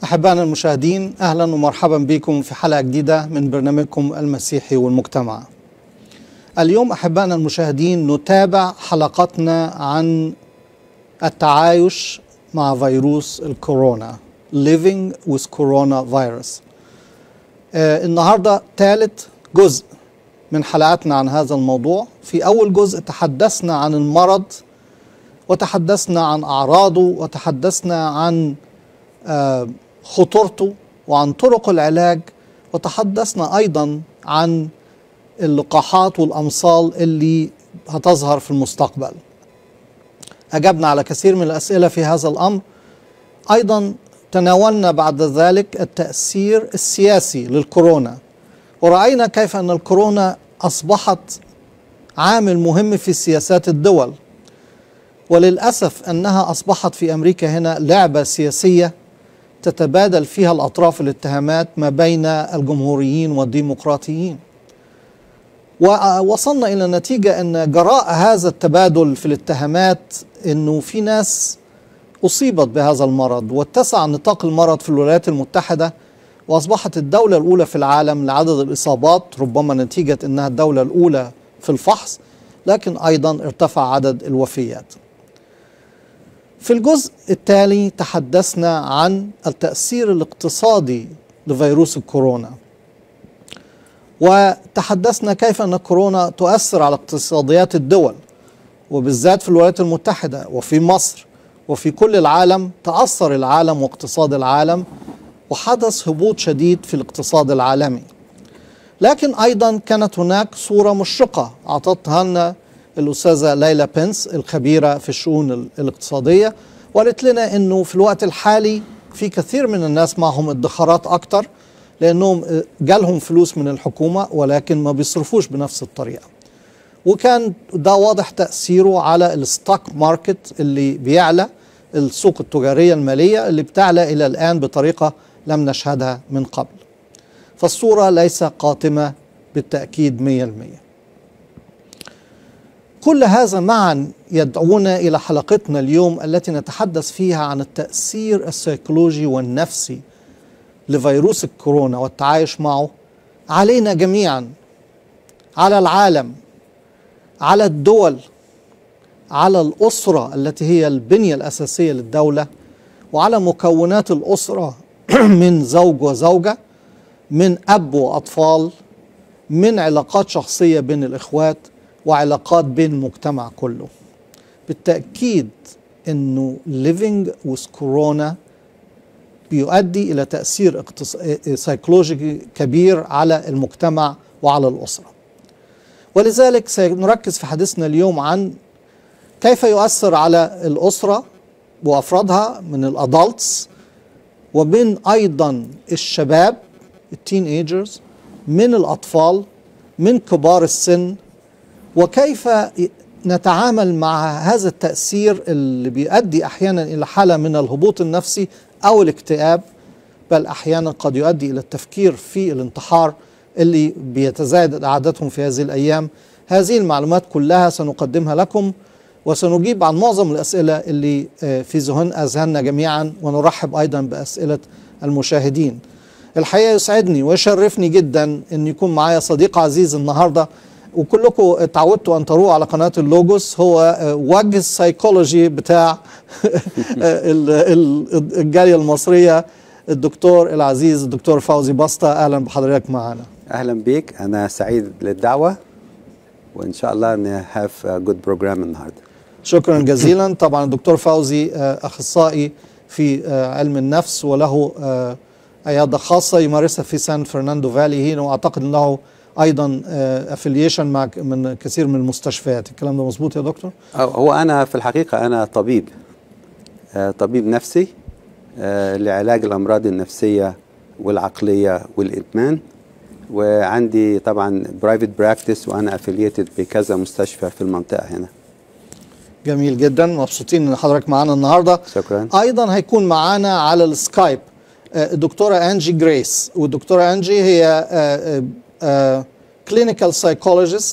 أحبائنا المشاهدين أهلا ومرحبا بكم في حلقة جديدة من برنامجكم المسيحي والمجتمع اليوم أحبائنا المشاهدين نتابع حلقتنا عن التعايش مع فيروس الكورونا Living with Coronavirus آه النهاردة ثالث جزء من حلقاتنا عن هذا الموضوع في أول جزء تحدثنا عن المرض وتحدثنا عن أعراضه وتحدثنا عن آه خطورته وعن طرق العلاج وتحدثنا أيضا عن اللقاحات والأمصال اللي هتظهر في المستقبل أجبنا على كثير من الأسئلة في هذا الأمر أيضا تناولنا بعد ذلك التأثير السياسي للكورونا ورأينا كيف أن الكورونا أصبحت عامل مهم في سياسات الدول وللأسف أنها أصبحت في أمريكا هنا لعبة سياسية تتبادل فيها الأطراف الاتهامات ما بين الجمهوريين والديمقراطيين ووصلنا إلى نتيجة أن جراء هذا التبادل في الاتهامات أنه في ناس أصيبت بهذا المرض واتسع نطاق المرض في الولايات المتحدة وأصبحت الدولة الأولى في العالم لعدد الإصابات ربما نتيجة أنها الدولة الأولى في الفحص لكن أيضا ارتفع عدد الوفيات في الجزء التالي تحدثنا عن التأثير الاقتصادي لفيروس الكورونا وتحدثنا كيف أن الكورونا تؤثر على اقتصاديات الدول وبالذات في الولايات المتحدة وفي مصر وفي كل العالم تأثر العالم واقتصاد العالم وحدث هبوط شديد في الاقتصاد العالمي لكن أيضا كانت هناك صورة مشرقة أعطتها لنا الأستاذة ليلى بنس الخبيرة في الشؤون الاقتصادية وقالت لنا أنه في الوقت الحالي في كثير من الناس معهم ادخارات أكتر لأنهم جالهم فلوس من الحكومة ولكن ما بيصرفوش بنفس الطريقة وكان ده واضح تأثيره على الستوك ماركت اللي بيعلى السوق التجارية المالية اللي بتعلى إلى الآن بطريقة لم نشهدها من قبل فالصورة ليس قاتمة بالتأكيد مية المية كل هذا معا يدعونا إلى حلقتنا اليوم التي نتحدث فيها عن التأثير السيكولوجي والنفسي لفيروس الكورونا والتعايش معه علينا جميعا على العالم على الدول على الأسرة التي هي البنية الأساسية للدولة وعلى مكونات الأسرة من زوج وزوجة من أب وأطفال من علاقات شخصية بين الإخوات وعلاقات بين المجتمع كله بالتأكيد أنه living with corona بيؤدي إلى تأثير سيكولوجي كبير على المجتمع وعلى الأسرة ولذلك سنركز في حديثنا اليوم عن كيف يؤثر على الأسرة وأفرادها من الأدلتس ومن أيضا الشباب التين ايجرز من الأطفال من كبار السن وكيف نتعامل مع هذا التأثير اللي بيؤدي أحيانا إلى حالة من الهبوط النفسي أو الاكتئاب بل أحيانا قد يؤدي إلى التفكير في الانتحار اللي بيتزايد عادتهم في هذه الأيام هذه المعلومات كلها سنقدمها لكم وسنجيب عن معظم الأسئلة اللي في ذهن أذهاننا جميعا ونرحب أيضا بأسئلة المشاهدين الحقيقة يسعدني ويشرفني جدا أن يكون معايا صديق عزيز النهاردة وكلكم اتعودتوا أن تروحوا على قناة اللوجوس هو وجه السيكولوجي بتاع الجالية المصرية الدكتور العزيز الدكتور فوزي بسطة أهلا بحضرتك معنا أهلا بيك أنا سعيد للدعوة وإن شاء الله نهاف جود بروجرام النهاردة شكرا جزيلا طبعا الدكتور فوزي أخصائي في علم النفس وله عيادة خاصة يمارسها في سان فرناندو فالي هنا وأعتقد أنه ايضا افليشن مع من كثير من المستشفيات الكلام ده مظبوط يا دكتور هو انا في الحقيقه انا طبيب طبيب نفسي لعلاج الامراض النفسيه والعقليه والادمان وعندي طبعا برايفت براكتس وانا افلييتد بكذا مستشفى في المنطقه هنا جميل جدا مبسوطين ان حضرتك معانا النهارده شكرا ايضا هيكون معانا على السكايب الدكتوره انجي جريس والدكتوره انجي هي كلينيكال سايكولوجيست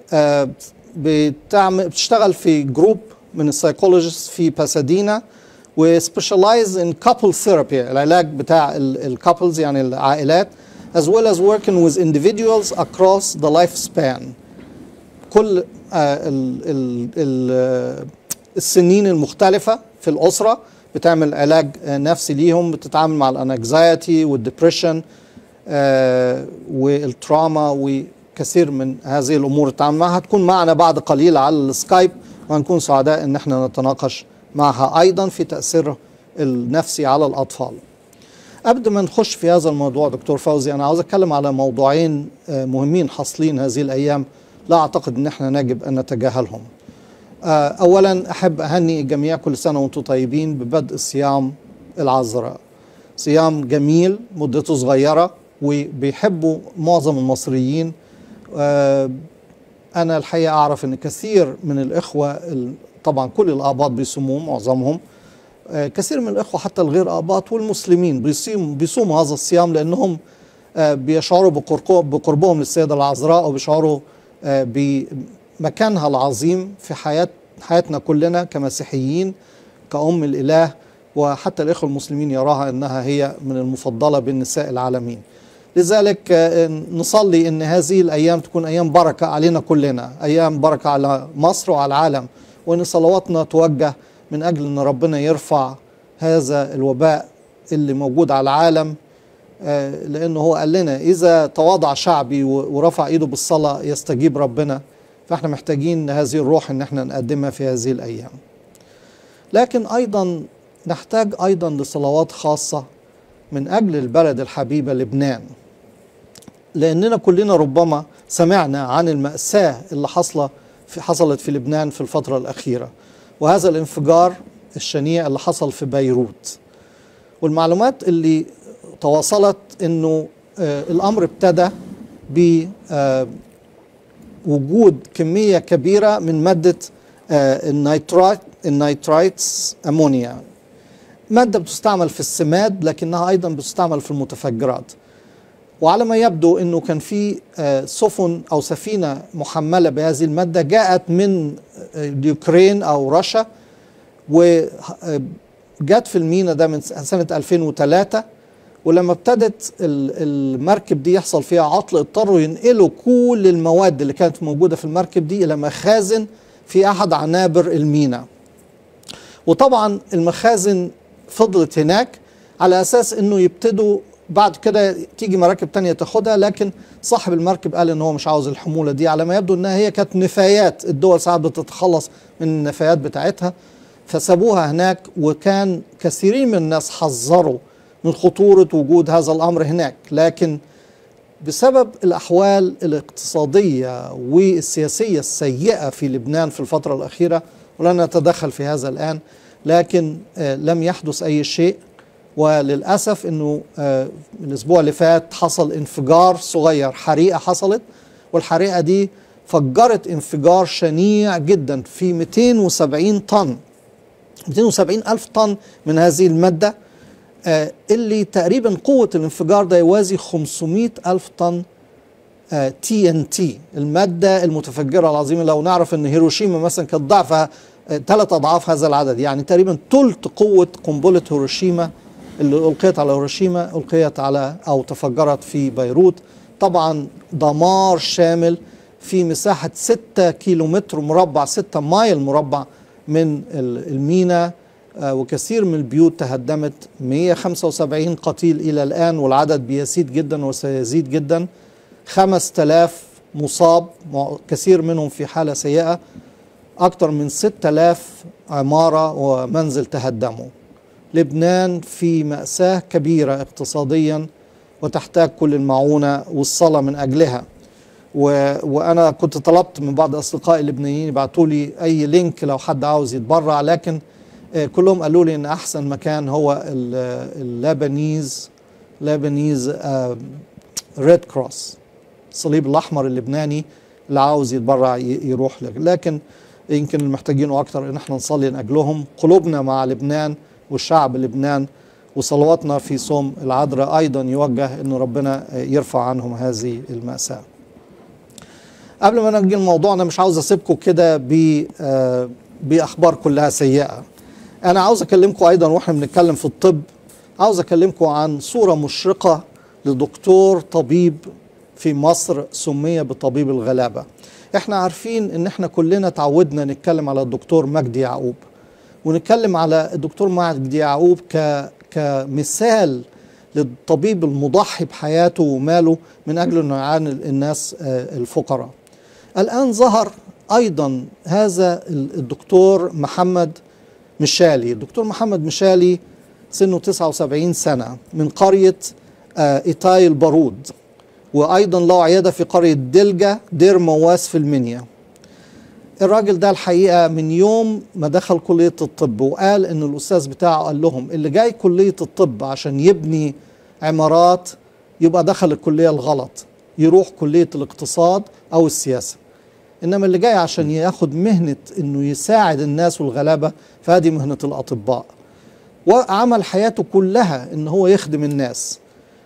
بتعمل بتشتغل في جروب من السايكولوجيست في باسادينا وسبيشالايز ان كابل ثيرابي العلاج بتاع الكابلز يعني العائلات as well as working with individuals across the lifespan كل آه، ال ال ال آه، السنين المختلفة في الأسرة بتعمل علاج آه، نفسي ليهم بتتعامل مع الانكزايتي والدبريشن والتراما وكثير من هذه الأمور التعامل معها هتكون معنا بعد قليل على السكايب وهنكون سعداء ان احنا نتناقش معها ايضا في تأثيره النفسي على الأطفال قبل ما نخش في هذا الموضوع دكتور فوزي انا عاوز اتكلم على موضوعين آه، مهمين حاصلين هذه الايام لا اعتقد ان احنا يجب ان نتجاهلهم آه، اولا احب اهني الجميع كل سنه وانتم طيبين ببدء الصيام العذراء صيام جميل مدته صغيره وبيحبوا معظم المصريين آه، انا الحقيقه اعرف ان كثير من الاخوه ال- طبعا كل الاباط بيصوموا معظمهم آه، كثير من الاخوه حتى الغير اباط والمسلمين بيصيم بيصوموا هذا الصيام لانهم آه، بيشعروا بقرقو- بقربهم للسيده العذراء وبيشعروا آه، بمكانها العظيم في حياه حياتنا كلنا كمسيحيين كأم الإله وحتى الإخوة المسلمين يراها أنها هي من المفضلة بين نساء العالمين لذلك آه، نصلي أن هذه الأيام تكون أيام بركة علينا كلنا أيام بركة على مصر وعلى العالم وأن صلواتنا توجه من أجل أن ربنا يرفع هذا الوباء اللي موجود على العالم آه، لأنه هو قال لنا إذا تواضع شعبي و- ورفع إيده بالصلاة يستجيب ربنا فإحنا محتاجين هذه الروح إن إحنا نقدمها في هذه الأيام لكن أيضا نحتاج أيضا لصلوات خاصة من أجل البلد الحبيبة لبنان لأننا كلنا ربما سمعنا عن المأساة اللي حصل في حصلت في لبنان في الفترة الأخيرة وهذا الانفجار الشنيع اللي حصل في بيروت والمعلومات اللي تواصلت انه آه الامر ابتدى بوجود كميه كبيره من ماده آه النيترايت النيترايتس امونيا ماده بتستعمل في السماد لكنها ايضا بتستعمل في المتفجرات وعلى ما يبدو انه كان في آه، سفن او سفينه محمله بهذه الماده جاءت من آه، اليوكرين او روسيا وجت في المينا ده من سنه 2003 ولما ابتدت ال- المركب دي يحصل فيها عطل اضطروا ينقلوا كل المواد اللي كانت موجوده في المركب دي الى مخازن في احد عنابر المينا وطبعا المخازن فضلت هناك على اساس انه يبتدوا بعد كده تيجي مراكب تانية تاخدها لكن صاحب المركب قال ان هو مش عاوز الحمولة دي على ما يبدو انها هي كانت نفايات الدول ساعات بتتخلص من النفايات بتاعتها فسابوها هناك وكان كثيرين من الناس حذروا من خطورة وجود هذا الامر هناك لكن بسبب الاحوال الاقتصاديه والسياسيه السيئه في لبنان في الفتره الاخيره ولن نتدخل في هذا الان لكن آه، لم يحدث اي شيء وللاسف انه آه، الاسبوع اللي فات حصل انفجار صغير حريقه حصلت والحريقه دي فجرت انفجار شنيع جدا في 270 طن 270 ألف طن من هذه المادة آه، اللي تقريبا قوة الانفجار ده يوازي 500 ألف طن تي ان تي المادة المتفجرة العظيمة لو نعرف ان هيروشيما مثلا كانت ضعفها ثلاث أضعاف هذا العدد يعني تقريبا ثلث قوة قنبلة هيروشيما اللي ألقيت على هيروشيما ألقيت على أو تفجرت في بيروت طبعا دمار شامل في مساحة 6 كيلومتر مربع 6 مايل مربع من ال- المينا آه، وكثير من البيوت تهدمت 175 قتيل إلى الآن والعدد بيزيد جدا وسيزيد جدا 5000 مصاب مع- كثير منهم في حالة سيئة أكثر من 6000 عمارة ومنزل تهدموا لبنان في مأساة كبيرة اقتصاديا وتحتاج كل المعونة والصلاة من أجلها و... وأنا كنت طلبت من بعض أصدقائي اللبنانيين يبعتوا لي أي لينك لو حد عاوز يتبرع لكن آه، كلهم قالوا لي إن أحسن مكان هو ال- اللبنيز لبنيز ريد كروس الصليب الأحمر اللبناني اللي عاوز يتبرع ي- يروح لك لكن يمكن المحتاجينه أكتر إن احنا نصلي لأجلهم قلوبنا مع لبنان والشعب لبنان وصلواتنا في صوم العذراء أيضا يوجه أن ربنا يرفع عنهم هذه المأساة قبل ما نجي الموضوع أنا مش عاوز أسيبكم كده ب- آه، بأخبار كلها سيئة انا عاوز اكلمكم ايضا واحنا بنتكلم في الطب عاوز اكلمكم عن صوره مشرقه لدكتور طبيب في مصر سمي بطبيب الغلابه احنا عارفين ان احنا كلنا تعودنا نتكلم على الدكتور مجدي يعقوب ونتكلم على الدكتور مجدي يعقوب ك كمثال للطبيب المضحي بحياته وماله من اجل انه يعاني الناس آه، الفقراء. الان ظهر ايضا هذا الدكتور محمد مشالي، الدكتور محمد مشالي سنه 79 سنه من قريه آه، ايتاي البارود وايضا له عياده في قريه دلجه دير مواس في المنيا. الراجل ده الحقيقه من يوم ما دخل كليه الطب وقال ان الاستاذ بتاعه قال لهم اللي جاي كليه الطب عشان يبني عمارات يبقى دخل الكليه الغلط يروح كليه الاقتصاد او السياسه انما اللي جاي عشان ياخد مهنه انه يساعد الناس والغلابه فهذه مهنه الاطباء وعمل حياته كلها ان هو يخدم الناس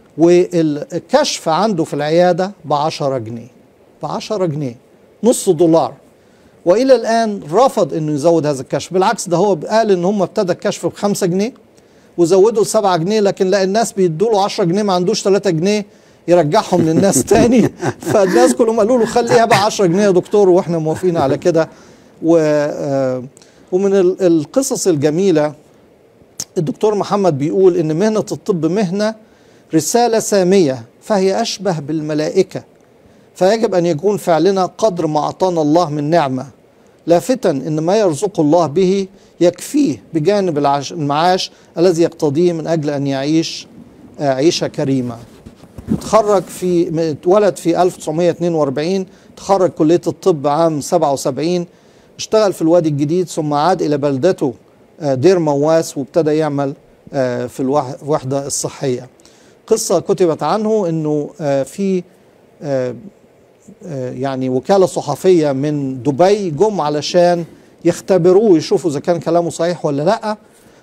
والكشف عنده في العياده ب 10 جنيه ب 10 جنيه نص دولار والى الان رفض انه يزود هذا الكشف بالعكس ده هو قال ان هم ابتدى الكشف ب 5 جنيه وزودوا ل 7 جنيه لكن لا الناس بيدوا له 10 جنيه ما عندوش 3 جنيه يرجعهم للناس تاني فالناس كلهم قالوا له خليها بقى 10 جنيه يا دكتور واحنا موافقين على كده و آه، ومن ال- القصص الجميله الدكتور محمد بيقول ان مهنه الطب مهنه رساله ساميه فهي اشبه بالملائكه فيجب ان يكون فعلنا قدر ما اعطانا الله من نعمه لافتا ان ما يرزق الله به يكفيه بجانب العش- المعاش الذي يقتضيه من اجل ان يعيش آه، عيشه كريمه. تخرج في م- اتولد في 1942 تخرج كليه الطب عام 77 اشتغل في الوادي الجديد ثم عاد الى بلدته آه، دير مواس وابتدى يعمل آه، في الوح- الوحده الصحيه. قصه كتبت عنه انه آه، في آه، آه، يعني وكاله صحفيه من دبي جم علشان يختبروه يشوفوا اذا كان كلامه صحيح ولا لا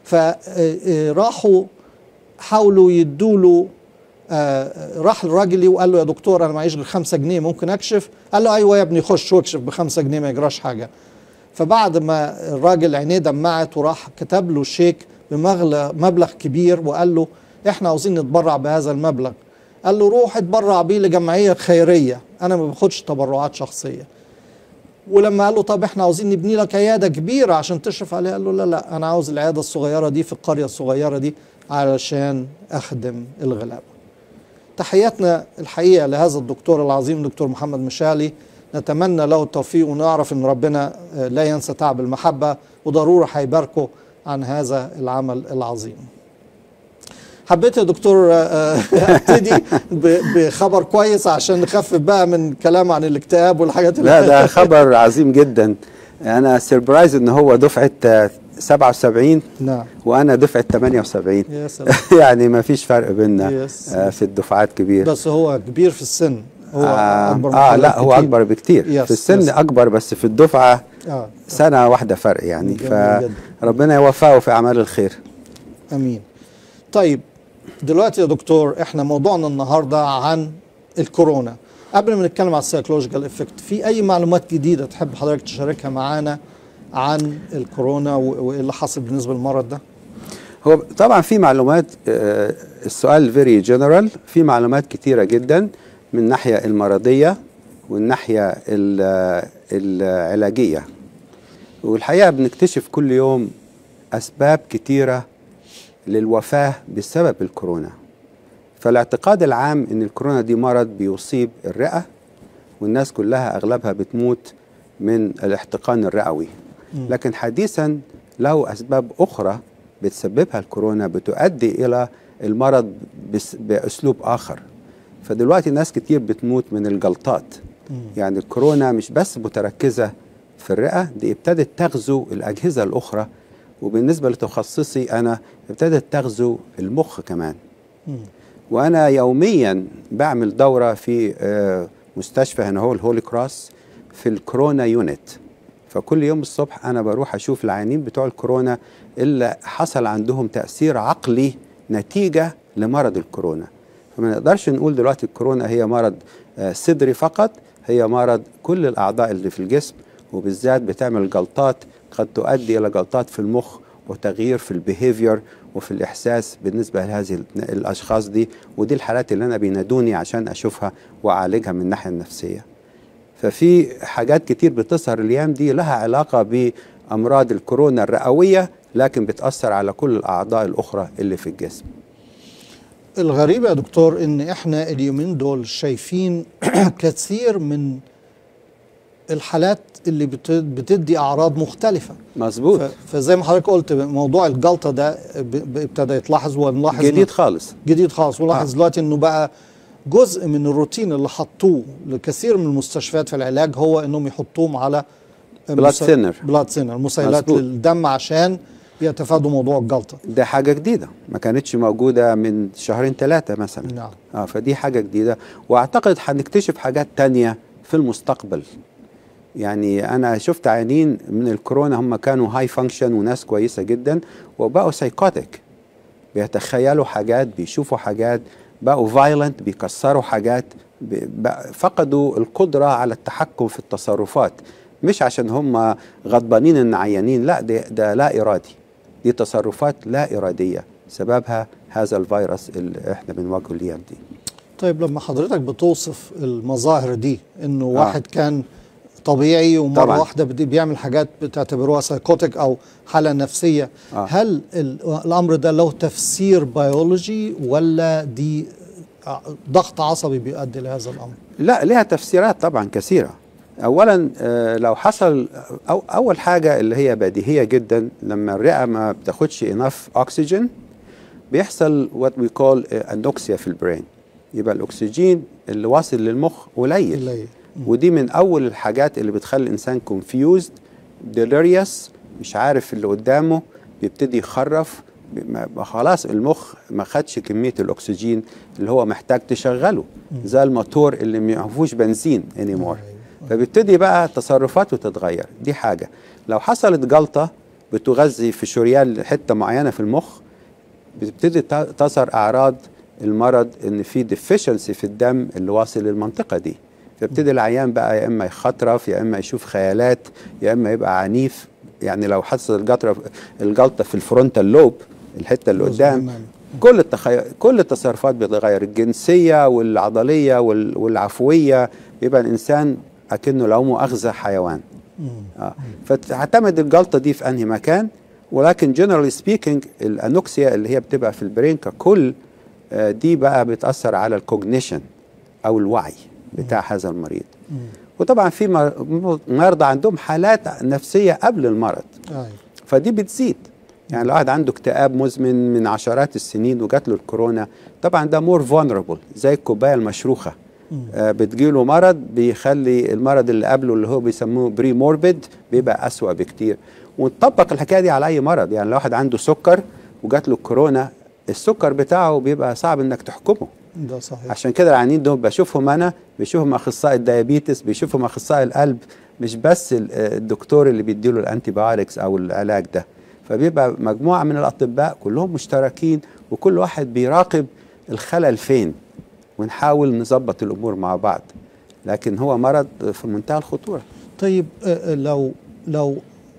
فراحوا حاولوا يدوا له آه، راح الراجل وقال له يا دكتور انا معيش غير خمسة جنيه ممكن اكشف قال له ايوه يا ابني خش واكشف بخمسة جنيه ما يجراش حاجه فبعد ما الراجل عينيه دمعت وراح كتب له شيك بمبلغ مبلغ كبير وقال له احنا عاوزين نتبرع بهذا المبلغ قال له روح اتبرع بيه لجمعيه خيريه انا ما باخدش تبرعات شخصيه ولما قال له طب احنا عاوزين نبني لك عياده كبيره عشان تشرف عليها قال له لا لا انا عاوز العياده الصغيره دي في القريه الصغيره دي علشان اخدم الغلابه تحياتنا الحقيقه لهذا الدكتور العظيم دكتور محمد مشالي نتمنى له التوفيق ونعرف ان ربنا آه، لا ينسى تعب المحبه وضروره هيباركه عن هذا العمل العظيم. حبيت يا دكتور آه، آه، ابتدي ب- بخبر كويس عشان نخفف بقى من كلام عن الاكتئاب والحاجات لا ده خبر عظيم جدا انا سيربرايز ان هو دفعه آه، 77 نعم وانا دفعه 78 يا سلام يعني ما فيش فرق بيننا يس. آه، في الدفعات كبير بس هو كبير في السن هو آه, اكبر من آه حضرتك لا هو كتير. اكبر بكتير يس، في السن يس. اكبر بس في الدفعه اه سنه واحده فرق يعني جميل جدا. فربنا يوفقه في اعمال الخير امين طيب دلوقتي يا دكتور احنا موضوعنا النهارده عن الكورونا قبل ما نتكلم على السايكولوجيكال افكت في اي معلومات جديده تحب حضرتك تشاركها معانا عن الكورونا و- وايه اللي حصل بالنسبه للمرض ده هو طبعا في معلومات آه، السؤال فيري جنرال في معلومات كتيره جدا من الناحيه المرضيه والناحيه ال- العلاجيه والحقيقه بنكتشف كل يوم اسباب كتيره للوفاه بسبب الكورونا فالاعتقاد العام ان الكورونا دي مرض بيصيب الرئه والناس كلها اغلبها بتموت من الاحتقان الرئوي لكن حديثا له اسباب اخرى بتسببها الكورونا بتؤدي الى المرض بس باسلوب اخر فدلوقتي ناس كتير بتموت من الجلطات يعني الكورونا مش بس متركزه في الرئه دي ابتدت تغزو الاجهزه الاخرى وبالنسبه لتخصصي انا ابتدت تغزو المخ كمان مم. وانا يوميا بعمل دوره في آه، مستشفى هنا هو الهولي كروس في الكورونا يونت فكل يوم الصبح انا بروح اشوف العيانين بتوع الكورونا اللي حصل عندهم تاثير عقلي نتيجه لمرض الكورونا فما نقدرش نقول دلوقتي الكورونا هي مرض آه، صدري فقط هي مرض كل الاعضاء اللي في الجسم وبالذات بتعمل جلطات قد تؤدي الى جلطات في المخ وتغيير في البيهيفير وفي الاحساس بالنسبه لهذه ال- الاشخاص دي ودي الحالات اللي انا بينادوني عشان اشوفها واعالجها من الناحيه النفسيه ففي حاجات كتير بتظهر الايام دي لها علاقه بامراض الكورونا الرئويه لكن بتاثر على كل الاعضاء الاخرى اللي في الجسم الغريب يا دكتور ان احنا اليومين دول شايفين كثير من الحالات اللي بت- بتدي اعراض مختلفه مظبوط ف- فزي ما حضرتك قلت موضوع الجلطه ده ب- ب- ابتدى يتلاحظ ونلاحظ جديد خالص جديد خالص ونلاحظ آه. دلوقتي انه بقى جزء من الروتين اللي حطوه لكثير من المستشفيات في العلاج هو انهم يحطوهم على Blood thinner. بلاد سينر مسيلات مظبوط. للدم عشان يتفادوا موضوع الجلطه ده حاجة جديدة ما كانتش موجودة من شهرين ثلاثة مثلا نعم اه فدي حاجة جديدة واعتقد هنكتشف حاجات تانية في المستقبل يعني انا شفت عيانين من الكورونا هم كانوا هاي فانكشن وناس كويسة جدا وبقوا سايكوتيك بيتخيلوا حاجات بيشوفوا حاجات بقوا فايلنت بيكسروا حاجات ب- بق- فقدوا القدرة على التحكم في التصرفات مش عشان هم غضبانين ان عيانين لا ده, ده لا ارادي دي تصرفات لا ارادية سببها هذا الفيروس اللي احنا بنواجهه الايام دي طيب لما حضرتك بتوصف المظاهر دي انه آه. واحد كان طبيعي ومره طبعاً. واحده بدي بيعمل حاجات بتعتبروها سايكوتيك او حاله نفسيه آه. هل ال- الامر ده له تفسير بيولوجي ولا دي ع- ضغط عصبي بيؤدي لهذا الامر لا لها تفسيرات طبعا كثيرة أولا آه، لو حصل أو أول حاجة اللي هي بديهية جدا لما الرئة ما بتاخدش enough أكسجين بيحصل what we call أنوكسيا في البرين يبقى الأكسجين اللي واصل للمخ قليل قليل. ودي من أول الحاجات اللي بتخلي الإنسان confused delirious مش عارف اللي قدامه بيبتدي يخرف ما- ما خلاص المخ ما خدش كمية الأكسجين اللي هو محتاج تشغله زي الموتور اللي ما فيهوش بنزين anymore فبيبتدي بقى تصرفاته تتغير دي حاجة لو حصلت جلطة بتغذي في شريان حتة معينة في المخ بتبتدي ت- تظهر اعراض المرض ان في ديفيشنسي في الدم اللي واصل للمنطقه دي فيبتدي العيان بقى يا اما يخطرف يا اما يشوف خيالات يا اما يبقى عنيف يعني لو حصل الجلطه الجلطه في الفرونتال لوب الحته اللي الجزء قدام الأمامي. كل التخي... كل التصرفات بتتغير الجنسيه والعضليه وال... والعفويه بيبقى الانسان اكنه لو مؤاخذه حيوان آه. فتعتمد الجلطه دي في انهي مكان ولكن جنرالي سبيكينج الانوكسيا اللي هي بتبقى في البرين ككل آه، دي بقى بتاثر على الكوجنيشن او الوعي بتاع هذا المريض وطبعا في مر- مرضى عندهم حالات نفسيه قبل المرض أيوة. فدي بتزيد يعني لو واحد عنده اكتئاب مزمن من عشرات السنين وجات له الكورونا طبعا ده مور فولنربل زي الكوبايه المشروخه آه بتجيله مرض بيخلي المرض اللي قبله اللي هو بيسموه بري موربيد بيبقى اسوأ بكتير ونطبق الحكايه دي على اي مرض يعني لو واحد عنده سكر وجات له الكورونا السكر بتاعه بيبقى صعب انك تحكمه ده صحيح عشان كده العيانين دول بشوفهم انا بشوفهم اخصائي الديابيتس بشوفهم اخصائي القلب مش بس ال- الدكتور اللي بيديله الانتي بايوتكس او العلاج ده فبيبقى مجموعه من الاطباء كلهم مشتركين وكل واحد بيراقب الخلل فين ونحاول نظبط الامور مع بعض لكن هو مرض في منتهى الخطوره طيب آه، آه، لو لو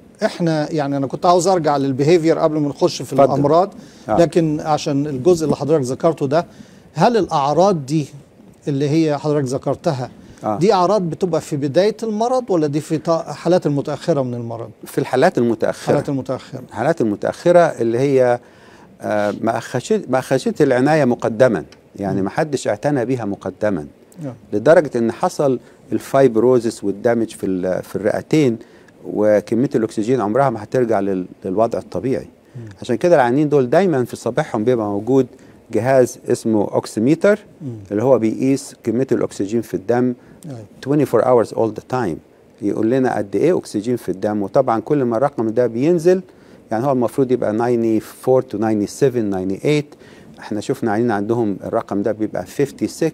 احنا يعني انا كنت عاوز ارجع للبيهيفير قبل ما نخش في اتفضل. الامراض آه. لكن عشان الجزء اللي حضرتك ذكرته ده هل الاعراض دي اللي هي حضرتك ذكرتها آه. دي اعراض بتبقى في بدايه المرض ولا دي في ط- حالات المتاخره من المرض في الحالات المتاخره حالات المتاخره الحالات المتأخرة اللي هي آه، ما أخشت ما أخشت العناية مقدما يعني ما حدش اعتنى بيها مقدما نعم. لدرجة إن حصل الفايبروزس والدمج في ال- في الرئتين وكمية الأكسجين عمرها ما هترجع لل- للوضع الطبيعي عشان كده العيانين دول دايما في صباحهم بيبقى موجود جهاز اسمه اوكسيميتر اللي هو بيقيس كمية الأكسجين في الدم أيوة. 24 hours all the time يقول لنا قد ايه اكسجين في الدم وطبعا كل ما الرقم ده بينزل يعني هو المفروض يبقى 94 to 97 98 احنا شفنا عينين عندهم الرقم ده بيبقى 56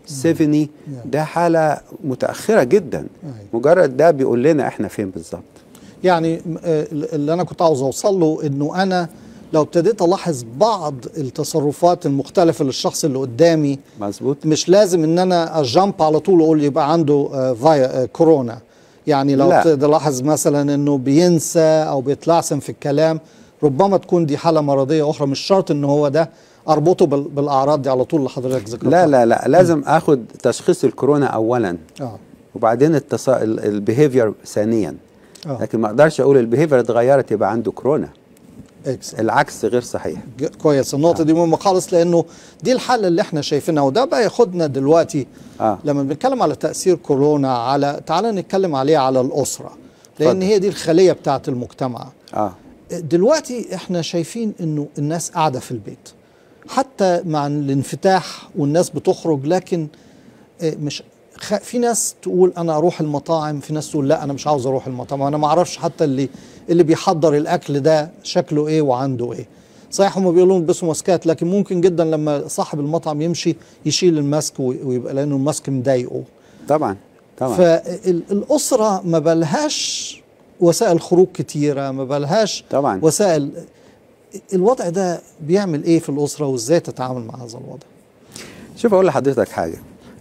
70 ده حالة متأخرة جدا أيوة. مجرد ده بيقول لنا احنا فين بالظبط يعني م- آه، اللي انا كنت عاوز اوصل له انه انا لو ابتديت الاحظ بعض التصرفات المختلفه للشخص اللي قدامي مظبوط مش لازم ان انا اجامب على طول واقول يبقى عنده آه، فاي آه، كورونا يعني لو لا. ابتدي الاحظ مثلا انه بينسى او بيتلعثم في الكلام ربما تكون دي حاله مرضيه اخرى مش شرط ان هو ده اربطه بال- بالاعراض دي على طول اللي حضرتك ذكرتها لا لا لا لازم اخد تشخيص الكورونا اولا اه وبعدين التص... البيهيفير ثانيا اه لكن ما اقدرش اقول البيهيفير اتغيرت يبقى عنده كورونا excellent. العكس غير صحيح ج- كويس النقطة دي مهمة خالص لأنه دي الحالة اللي احنا شايفينها وده بقى ياخدنا دلوقتي اه لما بنتكلم على تأثير كورونا على تعال نتكلم عليه على الأسرة لأن اتفضل. هي دي الخلية بتاعة المجتمع اه دلوقتي احنا شايفين انه الناس قاعدة في البيت حتى مع الانفتاح والناس بتخرج لكن آه، مش خ- في ناس تقول انا اروح المطاعم في ناس تقول لا انا مش عاوز اروح المطاعم انا ما اعرفش حتى اللي اللي بيحضر الاكل ده شكله ايه وعنده ايه صحيح هم بيقولوا البسوا ماسكات لكن ممكن جدا لما صاحب المطعم يمشي يشيل الماسك وي- ويبقى لانه الماسك مضايقه طبعا طبعا فالاسره ما بلهاش وسائل خروج كتيره ما بلهاش طبعا وسائل الوضع ده بيعمل ايه في الاسره وازاي تتعامل مع هذا الوضع شوف اقول لحضرتك حاجه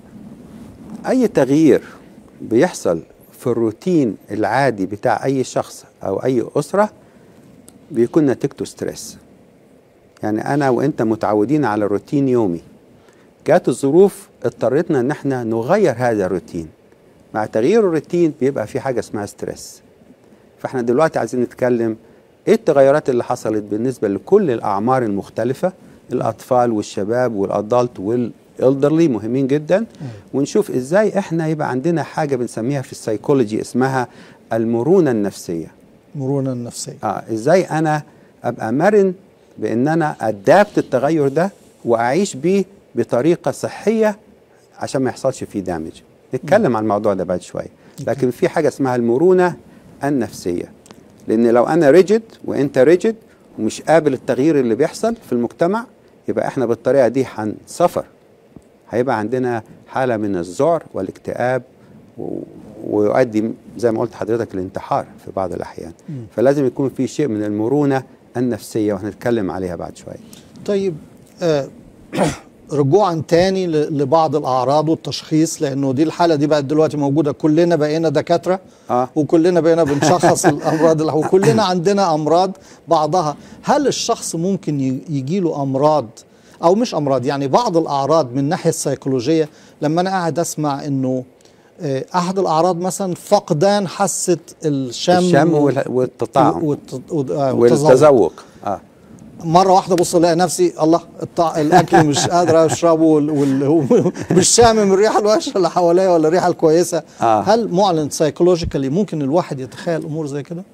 اي تغيير بيحصل في الروتين العادي بتاع اي شخص او اي اسره بيكون نتيجته ستريس يعني انا وانت متعودين على روتين يومي جات الظروف اضطرتنا ان احنا نغير هذا الروتين مع تغيير الروتين بيبقى في حاجه اسمها ستريس فاحنا دلوقتي عايزين نتكلم ايه التغيرات اللي حصلت بالنسبه لكل الاعمار المختلفه الاطفال والشباب والادلت والالدرلي مهمين جدا ونشوف ازاي احنا يبقى عندنا حاجه بنسميها في السيكولوجي اسمها المرونه النفسيه مرونه النفسيه اه ازاي انا ابقى مرن بان انا ادابت التغير ده واعيش بيه بطريقه صحيه عشان ما يحصلش فيه دامج نتكلم عن الموضوع ده بعد شويه لكن في حاجه اسمها المرونه النفسيه لان لو انا ريجد وانت ريجد ومش قابل التغيير اللي بيحصل في المجتمع يبقى احنا بالطريقه دي هنسفر هيبقى عندنا حاله من الذعر والاكتئاب و- ويؤدي زي ما قلت حضرتك الانتحار في بعض الاحيان فلازم يكون في شيء من المرونه النفسيه وهنتكلم عليها بعد شويه طيب آه رجوعا تاني ل- لبعض الاعراض والتشخيص لانه دي الحاله دي بقت دلوقتي موجوده كلنا بقينا دكاتره اه وكلنا بقينا بنشخص الامراض الح- وكلنا عندنا امراض بعضها هل الشخص ممكن يجي له امراض او مش امراض يعني بعض الاعراض من الناحيه السيكولوجيه لما انا قاعد اسمع انه آه، احد الاعراض مثلا فقدان حاسه الشم الشم و- وال- والتطعم والت- والت- آه، والتذوق. والتذوق اه مره واحده بص الاقي نفسي الله الطع... الاكل مش قادر اشربه وال... وال... مش شامم الريحه الوحشه اللي حواليا ولا الريحه الكويسه آه. هل معلن سايكولوجيكالي ممكن الواحد يتخيل امور زي كده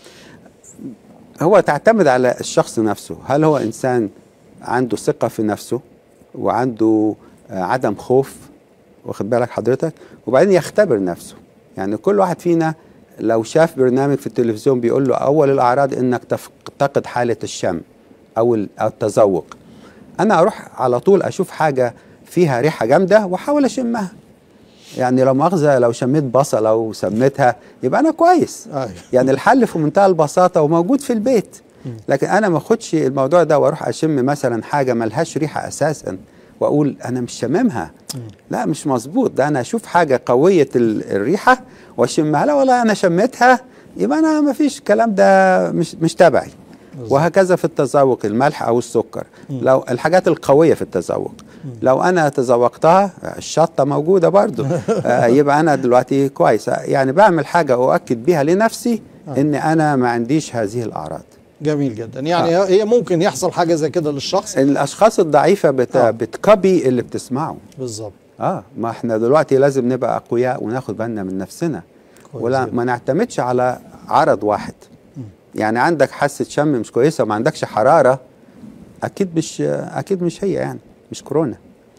هو تعتمد على الشخص نفسه هل هو انسان عنده ثقه في نفسه وعنده آه، عدم خوف واخد بالك حضرتك وبعدين يختبر نفسه يعني كل واحد فينا لو شاف برنامج في التلفزيون بيقول له اول الاعراض انك تفتقد حاله الشم او ال- أو التذوق انا اروح على طول اشوف حاجه فيها ريحه جامده واحاول اشمها يعني لو مؤاخذه لو شميت بصله او سميتها يبقى انا كويس أيوة. يعني الحل في منتهى البساطه وموجود في البيت لكن انا ما اخدش الموضوع ده واروح اشم مثلا حاجه ملهاش ريحه اساسا واقول انا مش شاممها لا مش مظبوط ده انا اشوف حاجه قويه ال- الريحه واشمها لا والله انا شميتها يبقى انا ما فيش الكلام ده مش مش تبعي وهكذا في التذوق الملح او السكر لو الحاجات القويه في التذوق لو انا تذوقتها الشطه موجوده برضو آه، يبقى انا دلوقتي كويس يعني بعمل حاجه اؤكد بيها لنفسي ان انا ما عنديش هذه الاعراض جميل جدا يعني هي ممكن يحصل حاجه زي كده للشخص الاشخاص الضعيفه بت... آه. بتكبي اللي بتسمعه بالظبط اه ما احنا دلوقتي لازم نبقى اقوياء وناخد بالنا من نفسنا كويس ولا جدا. ما نعتمدش على عرض واحد يعني عندك حاسه شم مش كويسه وما عندكش حراره اكيد مش اكيد مش هي يعني مش كورونا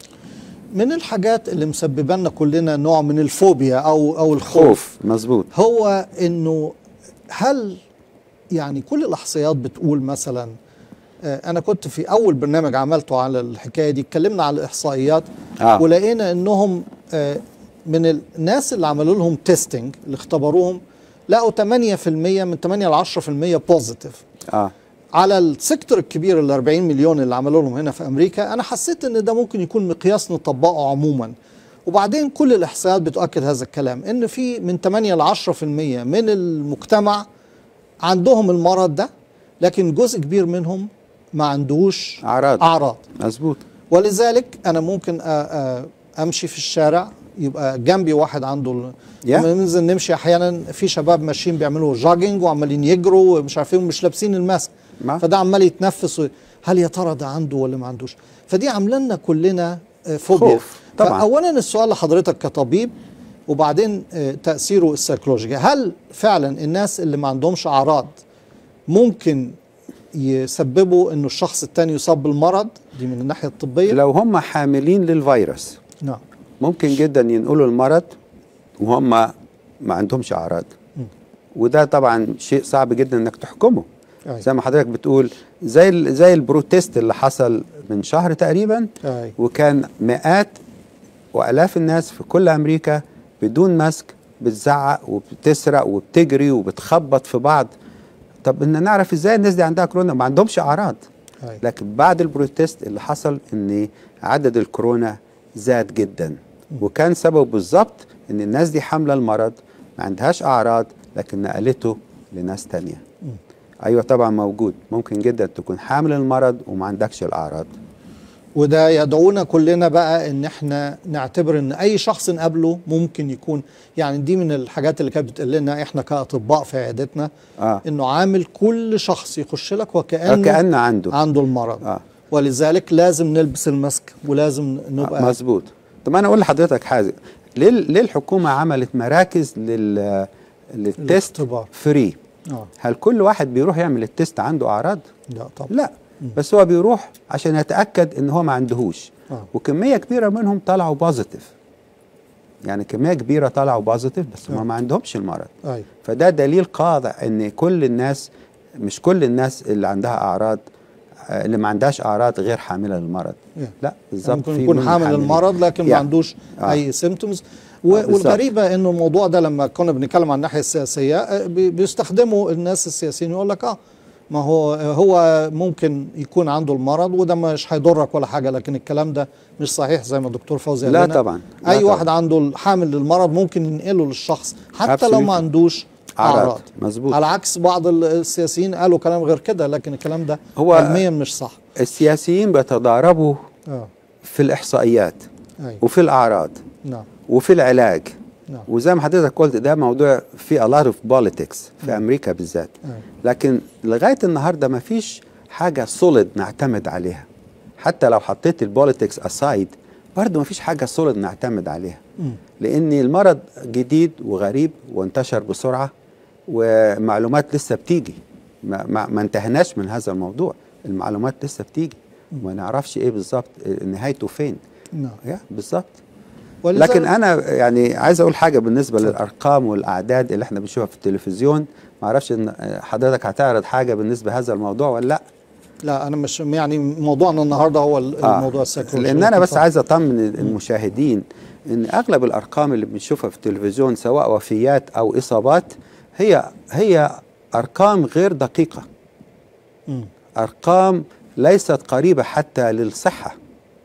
من الحاجات اللي مسببه لنا كلنا نوع من الفوبيا او او الخوف خوف مظبوط هو انه هل يعني كل الاحصائيات بتقول مثلا آه، انا كنت في اول برنامج عملته على الحكايه دي اتكلمنا على الاحصائيات آه. ولقينا انهم آه، من الناس اللي عملوا لهم تيستنج اللي اختبروهم لقوا 8% من 8 ل 10% بوزيتيف اه على السيكتور الكبير ال 40 مليون اللي عملوا لهم هنا في امريكا انا حسيت ان ده ممكن يكون مقياس نطبقه عموما وبعدين كل الاحصائيات بتؤكد هذا الكلام ان في من 8 ل 10% من المجتمع عندهم المرض ده لكن جزء كبير منهم ما عندوش اعراض اعراض مظبوط ولذلك انا ممكن أ- أ- امشي في الشارع يبقى جنبي واحد عنده ال- Yeah. لما ننزل نمشي احيانا في شباب ماشيين بيعملوا جوجينج وعمالين يجروا ومش عارفين ومش لابسين الماسك ما. فده عمال يتنفس و- هل يا ترى ده عنده ولا ما عندوش فدي عامله لنا كلنا آه، فوبيا خوف، طبعاً. اولا السؤال لحضرتك كطبيب وبعدين آه، تاثيره السيكولوجي هل فعلا الناس اللي ما عندهمش اعراض ممكن يسببوا انه الشخص التاني يصاب بالمرض دي من الناحيه الطبيه لو هم حاملين للفيروس نعم ممكن جدا ينقلوا المرض وهم ما عندهمش اعراض وده طبعا شيء صعب جدا انك تحكمه أي. زي ما حضرتك بتقول زي ال- زي البروتست اللي حصل من شهر تقريبا أي. وكان مئات والاف الناس في كل امريكا بدون ماسك بتزعق وبتسرق وبتجري وبتخبط في بعض طب ان نعرف ازاي الناس دي عندها كورونا ما عندهمش اعراض أي. لكن بعد البروتست اللي حصل ان عدد الكورونا زاد جدا وكان سبب بالظبط ان الناس دي حامله المرض ما عندهاش اعراض لكن نقلته لناس تانية ايوه طبعا موجود ممكن جدا تكون حامل المرض وما عندكش الاعراض وده يدعونا كلنا بقى ان احنا نعتبر ان اي شخص نقابله ممكن يكون يعني دي من الحاجات اللي كانت بتقول لنا احنا كاطباء في عيادتنا اه انه عامل كل شخص يخش لك وكانه كأن عنده عنده المرض اه ولذلك لازم نلبس الماسك ولازم نبقى آه، مظبوط طب انا اقول لحضرتك حاجه ليه ليه الحكومه عملت مراكز لل للتست للاختبار. فري اه هل كل واحد بيروح يعمل التست عنده اعراض لا طبعا لا بس هو بيروح عشان يتاكد ان هو ما عندهوش آه. وكميه كبيره منهم طلعوا بوزيتيف يعني كميه كبيره طلعوا بوزيتيف بس آه. هم ما عندهمش المرض اي فده دليل قاطع ان كل الناس مش كل الناس اللي عندها اعراض آه، اللي ما عندهاش اعراض غير حامله للمرض Yeah. لا بالظبط ممكن في يكون منهم حامل حاملين. المرض لكن ما Yeah. عندوش آه. اي سيمتومز آه، بالظبط. والغريبه انه الموضوع ده لما كنا بنتكلم عن الناحيه السياسيه آه، بي- بيستخدموا الناس السياسيين يقول لك اه ما هو هو ممكن يكون عنده المرض وده مش هيضرك ولا حاجه لكن الكلام ده مش صحيح زي ما الدكتور فوزي قال لا لنا. طبعا لا اي طبعاً. واحد عنده حامل للمرض ممكن ينقله للشخص حتى لو Absolutely. ما عندوش أعراض. اعراض مظبوط. على عكس بعض السياسيين قالوا كلام غير كده لكن الكلام ده هو- علميا مش صح السياسيين بيتضاربوا اه في الاحصائيات ايوه وفي الاعراض نعم وفي العلاج نعم وزي ما حضرتك قلت ده موضوع في a lot of politics في امريكا بالذات أيوة. لكن لغايه النهارده ما فيش حاجه سوليد نعتمد عليها حتى لو حطيت البوليتكس اسايد برضه ما فيش حاجه سوليد نعتمد عليها مم. لان المرض جديد وغريب وانتشر بسرعه ومعلومات لسه بتيجي ما, ما, ما انتهناش من هذا الموضوع المعلومات لسه بتيجي وما نعرفش ايه بالظبط نهايته فين نعم يا بالظبط ولذلك- لكن انا يعني عايز اقول حاجه بالنسبه للارقام والاعداد اللي احنا بنشوفها في التلفزيون ما اعرفش ان حضرتك هتعرض حاجه بالنسبه لهذا الموضوع ولا لا لا انا مش يعني موضوعنا النهارده هو ال- آه. الموضوع السيكولوجي لان انا بس اتفضل. عايز اطمن المشاهدين ان اغلب الارقام اللي بنشوفها في التلفزيون سواء وفيات او اصابات هي هي ارقام غير دقيقه مم. ارقام ليست قريبه حتى للصحه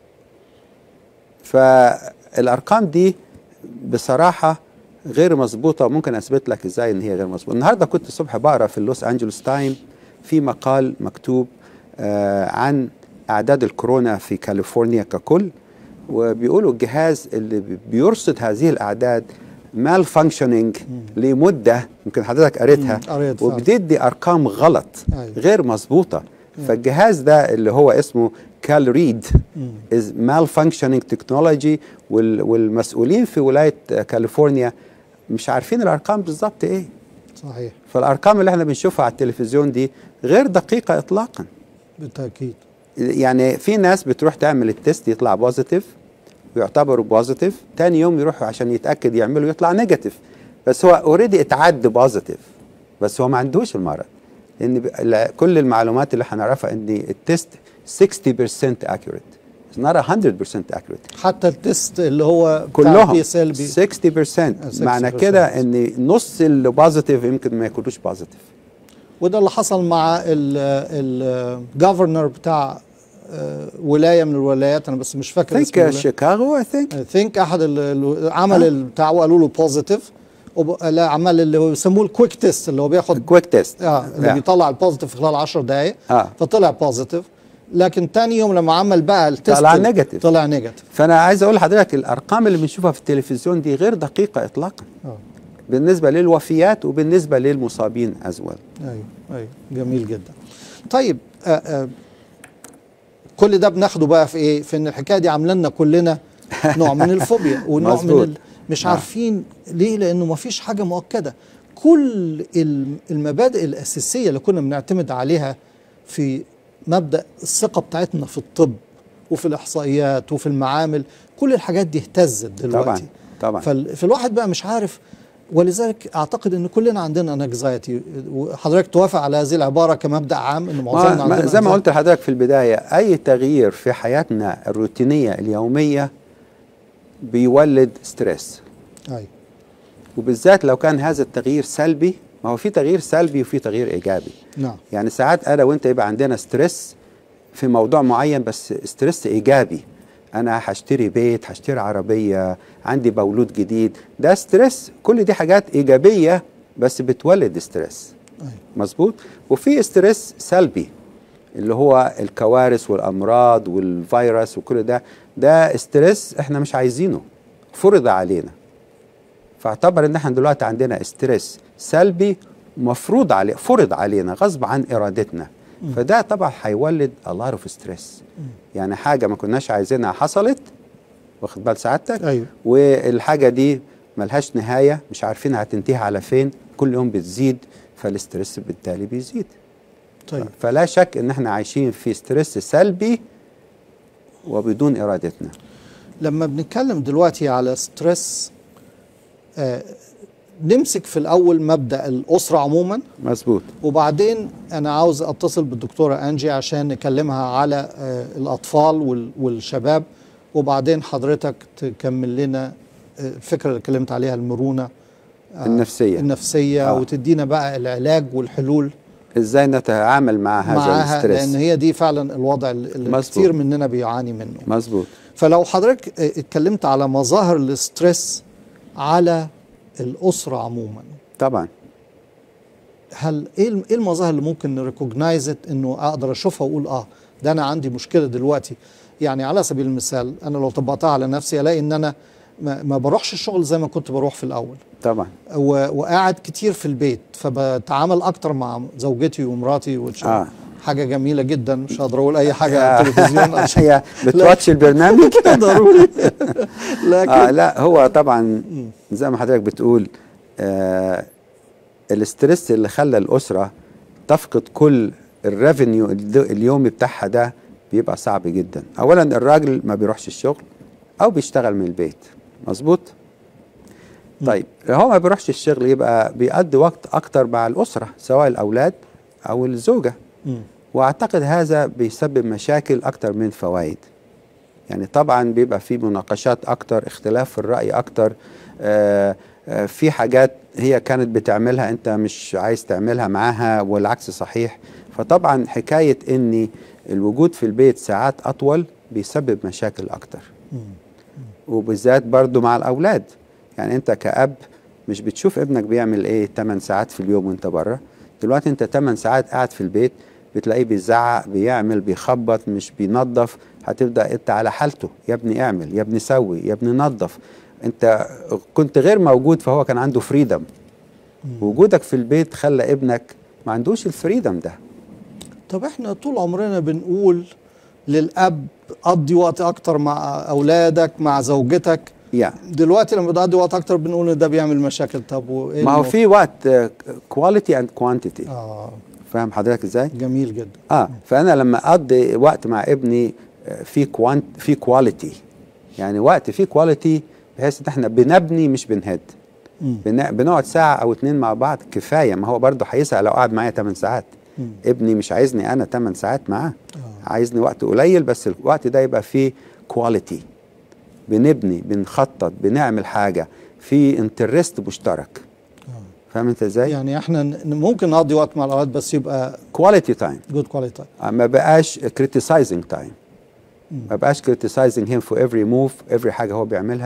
فالارقام دي بصراحه غير مظبوطه ممكن اثبت لك ازاي ان هي غير مظبوطه النهارده كنت الصبح بقرا في اللوس انجلوس تايم في مقال مكتوب آه عن اعداد الكورونا في كاليفورنيا ككل وبيقولوا الجهاز اللي بي- بيرصد هذه الاعداد مال فانكشننج لمده يمكن حضرتك قريتها مم، قريت فعلا. وبتدي ارقام غلط أيوة. غير مظبوطه فالجهاز ده اللي هو اسمه كال ريد از مال فانكشننج تكنولوجي والمسؤولين في ولايه كاليفورنيا مش عارفين الارقام بالظبط ايه صحيح فالارقام اللي احنا بنشوفها على التلفزيون دي غير دقيقه اطلاقا بالتاكيد يعني في ناس بتروح تعمل التست يطلع بوزيتيف ويعتبروا بوزيتيف تاني يوم يروحوا عشان يتاكد يعملوا يطلع نيجاتيف بس هو اوريدي اتعد بوزيتيف بس هو ما عندوش المرض لان ب- ال- كل المعلومات اللي هنعرفها ان التست 60% accurate it's not 100% accurate حتى التست اللي هو كلهم بي اس ال بي 60% معنى 60%. كده ان نص اللي بوزيتيف يمكن ما يكونوش بوزيتيف وده اللي حصل مع الجفرنر بتاع آه، ولايه من الولايات انا بس مش فاكر اسم think الولاية. شيكاغو I think ثينك احد ال- ال- عمل البتاع وقالوا له بوزيتيف وب... لا عمل اللي هو بيسموه الكويك تيست اللي هو بياخد كويك تيست اه اللي بيطلع البوزيتيف في خلال 10 دقائق آه. فطلع بوزيتيف لكن تاني يوم لما عمل بقى التيست طلع نيجاتيف. طلع نيجاتيف فانا عايز اقول لحضرتك الارقام اللي بنشوفها في التلفزيون دي غير دقيقه اطلاقا اه بالنسبه للوفيات وبالنسبه للمصابين از ويل ايوه ايوه جميل جدا طيب آه آه كل ده بناخده بقى في ايه في ان الحكايه دي عامله لنا كلنا نوع من الفوبيا ونوع من مظبوط. ال... مش نعم. عارفين ليه لانه ما فيش حاجه مؤكده كل الم- المبادئ الاساسيه اللي كنا بنعتمد عليها في مبدا الثقه بتاعتنا في الطب وفي الاحصائيات وفي المعامل كل الحاجات دي اهتزت دلوقتي طبعا طبعا فال- فالواحد بقى مش عارف ولذلك اعتقد ان كلنا عندنا انكزايتي وحضرتك توافق على هذه العباره كمبدا عام ان معظمنا ما عندنا ما زي ما anxiety. قلت لحضرتك في البدايه اي تغيير في حياتنا الروتينيه اليوميه بيولد ستريس ايوه وبالذات لو كان هذا التغيير سلبي ما هو في تغيير سلبي وفي تغيير ايجابي نعم يعني ساعات انا وانت يبقى عندنا ستريس في موضوع معين بس ستريس ايجابي انا هشتري بيت هشتري عربيه عندي مولود جديد ده ستريس كل دي حاجات ايجابيه بس بتولد ستريس ايوه مظبوط وفي ستريس سلبي اللي هو الكوارث والامراض والفيروس وكل ده ده ستريس احنا مش عايزينه فرض علينا فاعتبر ان احنا دلوقتي عندنا ستريس سلبي مفروض عليه فرض علينا غصب عن ارادتنا فده طبعا هيولد a lot of stress يعني حاجه ما كناش عايزينها حصلت واخد بال سعادتك ايوه والحاجه دي ملهاش نهايه مش عارفين هتنتهي على فين كل يوم بتزيد فالاسترس بالتالي بيزيد طيب فلا شك ان احنا عايشين في ستريس سلبي وبدون ارادتنا لما بنتكلم دلوقتي على ستريس آه نمسك في الاول مبدا الاسره عموما مظبوط وبعدين انا عاوز اتصل بالدكتوره انجي عشان نكلمها على آه الاطفال وال- والشباب وبعدين حضرتك تكمل لنا آه، الفكره اللي اتكلمت عليها المرونه آه، النفسيه النفسيه آه. وتدينا بقى العلاج والحلول ازاي نتعامل مع هذا معاها لان الستريس هي دي فعلا الوضع اللي اللي مظبوط. كتير مننا بيعاني منه مظبوط فلو حضرتك اه، اتكلمت على مظاهر الاسترس على الاسره عموما طبعا هل ايه الم- ايه المظاهر اللي ممكن نريكوجنايزت انه اقدر اشوفها واقول اه ده انا عندي مشكله دلوقتي يعني على سبيل المثال انا لو طبقتها على نفسي الاقي ان انا ما, ما بروحش الشغل زي ما كنت بروح في الاول طبعا و- وقاعد كتير في البيت فبتعامل اكتر مع زوجتي ومراتي وتش... آه. حاجه جميله جدا مش هقدر اقول اي حاجه على التلفزيون عشان هي بتواتش البرنامج ضروري لكن آه لا هو طبعا زي ما حضرتك بتقول آه الاسترس اللي خلى الاسره تفقد كل الريفينيو اليومي بتاعها ده بيبقى صعب جدا اولا الراجل ما بيروحش الشغل او بيشتغل من البيت مظبوط طيب لو هو ما بيروحش الشغل يبقى بيقضي وقت اكتر مع الاسره سواء الاولاد او الزوجه مم. واعتقد هذا بيسبب مشاكل اكتر من فوائد يعني طبعا بيبقى في مناقشات اكتر اختلاف في الراي اكتر آه آه في حاجات هي كانت بتعملها انت مش عايز تعملها معاها والعكس صحيح فطبعا حكايه ان الوجود في البيت ساعات اطول بيسبب مشاكل اكتر مم. وبالذات برضو مع الاولاد يعني انت كاب مش بتشوف ابنك بيعمل ايه 8 ساعات في اليوم وانت بره دلوقتي انت 8 ساعات قاعد في البيت بتلاقيه بيزعق بيعمل بيخبط مش بينظف هتبدا انت على حالته يا ابني اعمل يا ابني سوي يا ابني نظف انت كنت غير موجود فهو كان عنده فريدم وجودك في البيت خلى ابنك ما عندوش الفريدم ده طب احنا طول عمرنا بنقول للاب قضي وقت اكتر مع اولادك مع زوجتك يعني دلوقتي لما بتقضي وقت اكتر بنقول ان ده بيعمل مشاكل طب وايه ما هو الموضوع؟ في وقت كواليتي اند كوانتيتي اه فاهم حضرتك ازاي؟ جميل جدا اه فانا لما اقضي وقت مع ابني آه، في كوانت في كواليتي يعني وقت فيه كواليتي بحيث ان احنا بنبني مش بنهد مم. بن- بنقعد ساعه او اتنين مع بعض كفايه ما هو برضه هيسأل لو قعد معايا 8 ساعات مم. ابني مش عايزني انا 8 ساعات معاه آه. عايزني وقت قليل بس الوقت ده يبقى فيه كواليتي بنبني بنخطط بنعمل حاجه في انترست مشترك آه. فاهم انت ازاي؟ يعني احنا ن- ممكن نقضي وقت مع الاولاد بس يبقى كواليتي تايم جود كواليتي ما بقاش criticizing time ما بقاش criticizing him for every move every حاجه هو بيعملها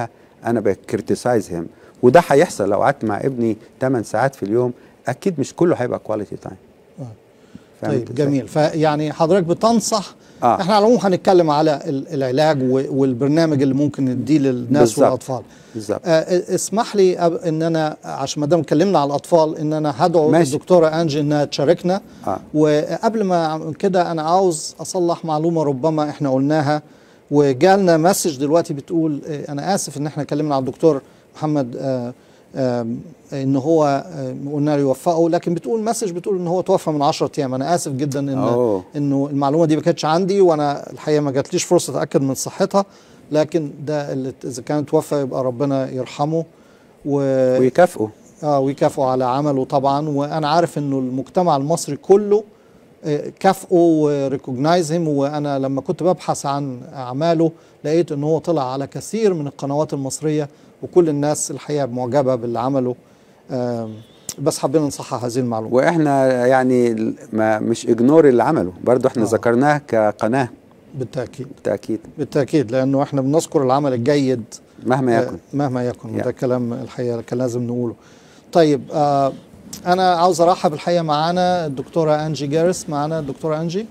انا بكريتيسايز هيم وده هيحصل لو قعدت مع ابني 8 ساعات في اليوم اكيد مش كله هيبقى كواليتي تايم طيب جميل فيعني حضرتك بتنصح آه. احنا على العموم هنتكلم على ال- العلاج و- والبرنامج اللي ممكن نديه للناس بالظبط. والاطفال بالظبط آه، اسمح لي أب- ان انا عشان ما دام اتكلمنا على الاطفال ان انا هدعو ماشي. الدكتوره انجي انها تشاركنا آه. وقبل ما أعمل كده انا عاوز اصلح معلومه ربما احنا قلناها وجالنا مسج دلوقتي بتقول آه، انا اسف ان احنا اتكلمنا على الدكتور محمد آه، آم، ان هو آه، قلنا له يوفقه لكن بتقول مسج بتقول ان هو توفى من 10 ايام انا اسف جدا ان أوه. انه المعلومه دي ما كانتش عندي وانا الحقيقه ما جاتليش فرصه اتاكد من صحتها لكن ده اللي اذا كان توفى يبقى ربنا يرحمه و... ويكافئوا اه ويكافئوا على عمله طبعا وانا عارف انه المجتمع المصري كله آه، كافئه وريكوجنايز وانا لما كنت ببحث عن اعماله لقيت ان هو طلع على كثير من القنوات المصريه وكل الناس الحقيقه معجبه باللي عمله آم، بس حبينا نصحح هذه المعلومه واحنا يعني ما مش اجنور اللي عمله برضو احنا آه. ذكرناه كقناه بالتاكيد بالتاكيد بالتاكيد لانه احنا بنذكر العمل الجيد مهما آه، يكن مهما يكن Yeah. وده كلام الحقيقه كان لازم نقوله طيب آه انا عاوز ارحب الحقيقه معانا الدكتوره انجي جارس معانا الدكتوره انجي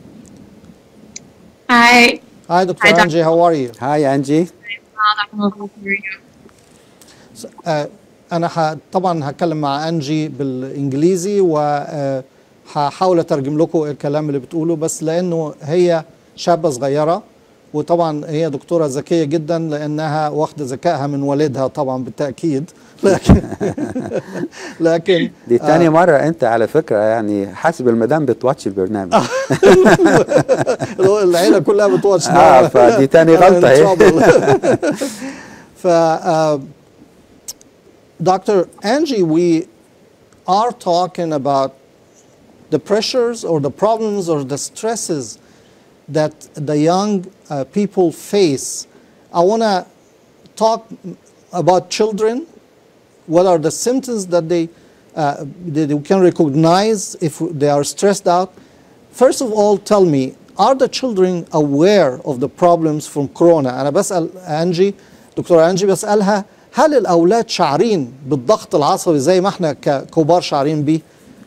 Hi, هاي دكتوره Hi, انجي هاو ار يو هاي انجي Dr. Mofo, how are you? انا ح... طبعا هتكلم مع انجي بالانجليزي وهحاول اترجم لكم الكلام اللي بتقوله بس لانه هي شابه صغيره وطبعا هي دكتوره ذكيه جدا لانها واخده ذكائها من والدها طبعا بالتاكيد لكن لكن دي تاني مرة انت على فكرة يعني حاسب المدام بتواتش البرنامج العيله كلها بتواتش اه فدي تاني غلطة اهي ف uh, Dr. Angie, we are talking about the pressures or the problems or the stresses that the young uh, people face. I want to talk about children. What are the symptoms that they, uh, that you can recognize if they are stressed out? First of all, tell me, are the children aware of the problems from corona? أنا بسأل أنجي دكتورة أنجي بسألها هل الأولاد شعرين بالضغط العصبي زي ما احنا ككبار شعرين بيه؟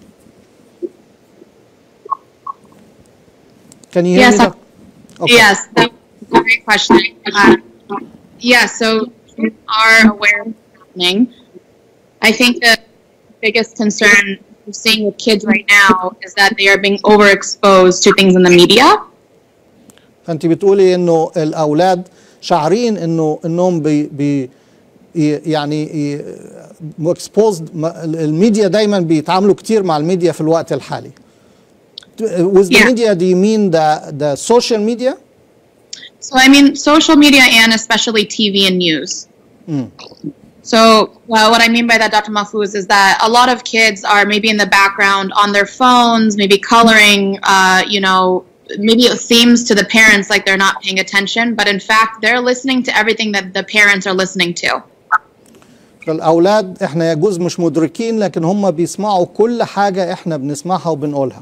Can you hear Yes, me? I- doc- Okay. Yes, that's a great question. Uh, yeah, so you are aware of what's happening. I think the biggest concern we're seeing with kids right now is that they are being overexposed to things in the media. فانت بتقولي انه الاولاد شعرين انه انهم بي بي ي- يعني اكسبوزد الميديا دايما بيتعاملوا كتير مع الميديا في الوقت الحالي. With the Yeah. media, do you mean the the social media? So, I mean, social media and especially TV and news. So, uh, what I mean by that, Dr. Mahfouz, is that a lot of kids are maybe in the background on their phones, maybe coloring, uh, you know, maybe it seems to the parents like they're not paying attention, but in fact, they're listening to everything that the parents are listening to. فالاولاد احنا يجوز مش مدركين لكن هم بيسمعوا كل حاجه احنا بنسمعها وبنقولها.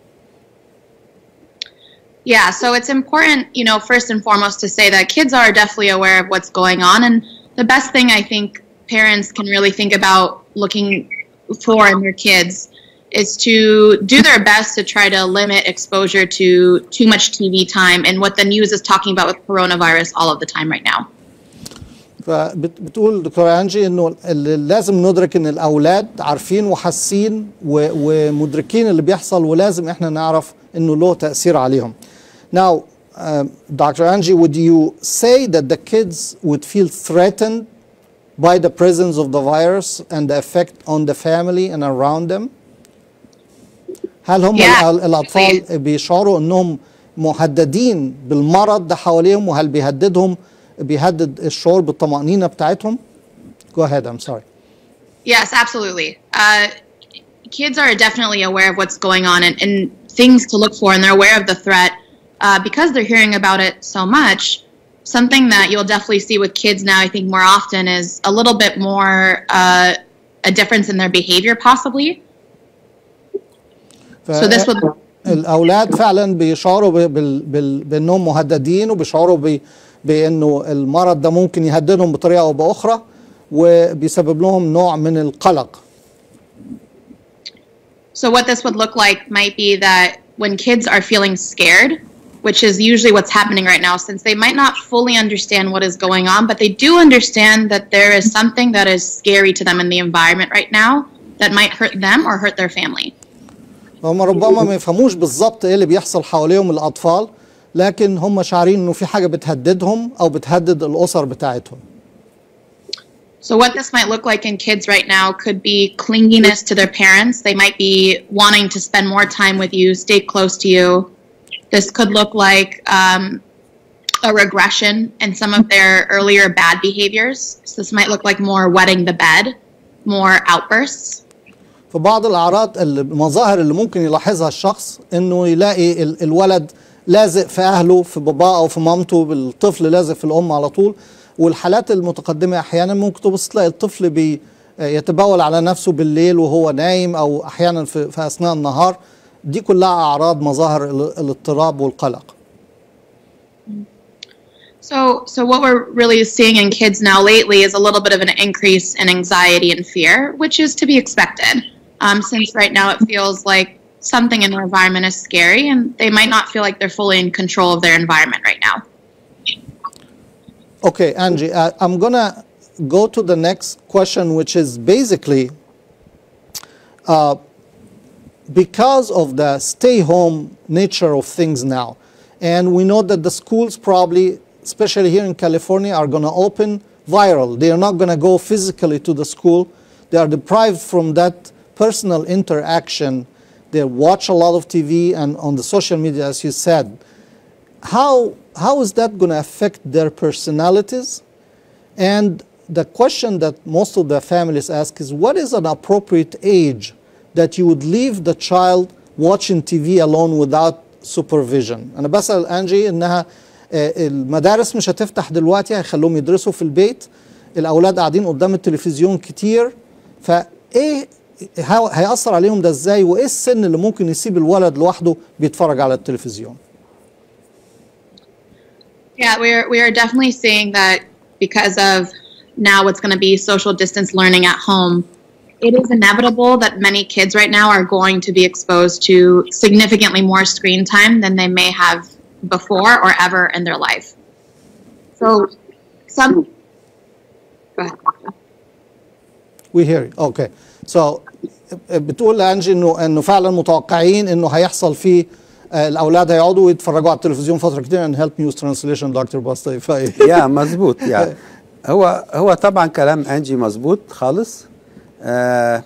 Yeah, so it's important, you know, first and foremost to say that kids are definitely aware of what's going on. And the best thing I think parents can really think about looking for in their kids is to do their best to try to limit exposure to too much TV time and what the news is talking about with coronavirus all of the time right now. فبتقول دكتورة أنجي انه اللي لازم ندرك ان الاولاد عارفين وحاسين و- ومدركين اللي بيحصل ولازم احنا نعرف انه له تأثير عليهم. Now, um, Dr. Angie, would you say that the kids would feel threatened by the presence of the virus and the effect on the family and around them? هل هم Yeah, الأ- الأطفال بيشعروا أنهم مهددين بالمرض ده حواليهم وهل بيهددهم بيهدد الشعور بالطمأنينة بتاعتهم؟ Go ahead, I'm sorry. Yes, absolutely. Uh, kids are definitely aware of what's going on and, and things to look for, and they're aware of the threat uh, because they're hearing about it so much. Something that you'll definitely see with kids now, I think, more often is a little bit more uh, a difference in their behavior, possibly. So this would الأولاد فعلا بيشعروا ب- بال- بال- بأنهم مهددين وبيشعروا ب- بأنه المرض ده ممكن يهددهم بطريقة أو بأخرى وبيسبب لهم نوع من القلق So, what this would look like might be that when kids are feeling scared, which is usually what's happening right now, since they might not fully understand what is going on, but they do understand that there is something that is scary to them in the environment right now that might hurt them or hurt their family. هم ربما ما يفهموش بالظبط ايه اللي بيحصل حواليهم الاطفال لكن هم شعارين انه في حاجه بتهددهم او بتهدد الاسر بتاعتهم So, what this might look like in kids right now could be clinginess to their parents. They might be wanting to spend more time with you, stay close to you. This could look like um, a regression in some of their earlier bad behaviors. So, this might look like more wetting the bed, more outbursts. في بعض الاعراض المظاهر اللي ممكن يلاحظها الشخص انه يلاقي ال- الولد لازق في اهله في باباه او في مامته الطفل لازق في الام على طول والحالات المتقدمه احيانا ممكن تبص تلاقي الطفل بي يتبول على نفسه بالليل وهو نايم او احيانا في, في اثناء النهار دي كلها اعراض مظاهر ال- الاضطراب والقلق So, so what we're really seeing in kids now lately is a little bit of an increase in anxiety and fear, which is to be expected. Um, since right now it feels like something in their environment is scary, and they might not feel like they're fully in control of their environment right now. Okay, Angie, uh, I'm gonna go to the next question, which is basically uh, because of the stay-home nature of things now, and we know that the schools probably, especially here in California, are gonna open viral. They are not gonna go physically to the school. They are deprived from that personal interaction. They watch a lot of TV and on the social media, as you said how how is that going to affect their personalities and the question that most of the families ask is what is an appropriate age that you would leave the child watching TV alone without supervision انا بسال انجي انها آه، المدارس مش هتفتح دلوقتي هيخلوهم يدرسوا في البيت الاولاد قاعدين قدام التلفزيون كتير فايه هو- هيأثر عليهم ده ازاي وايه السن اللي ممكن يسيب الولد لوحده بيتفرج على التلفزيون Yeah, we're we are definitely seeing that because of now what's going to be social distance learning at home. It is inevitable that many kids right now are going to be exposed to significantly more screen time than they may have before or ever in their life. So, some. Go ahead. We hear you. Okay. So بتقول لانجي انه انه فعلا متوقعين انه هيحصل فيه آه، الاولاد هيقعدوا يتفرجوا على التلفزيون فتره كتير and help me use translation دكتور باستي ف يا مظبوط يا هو هو طبعا كلام انجي مظبوط خالص آه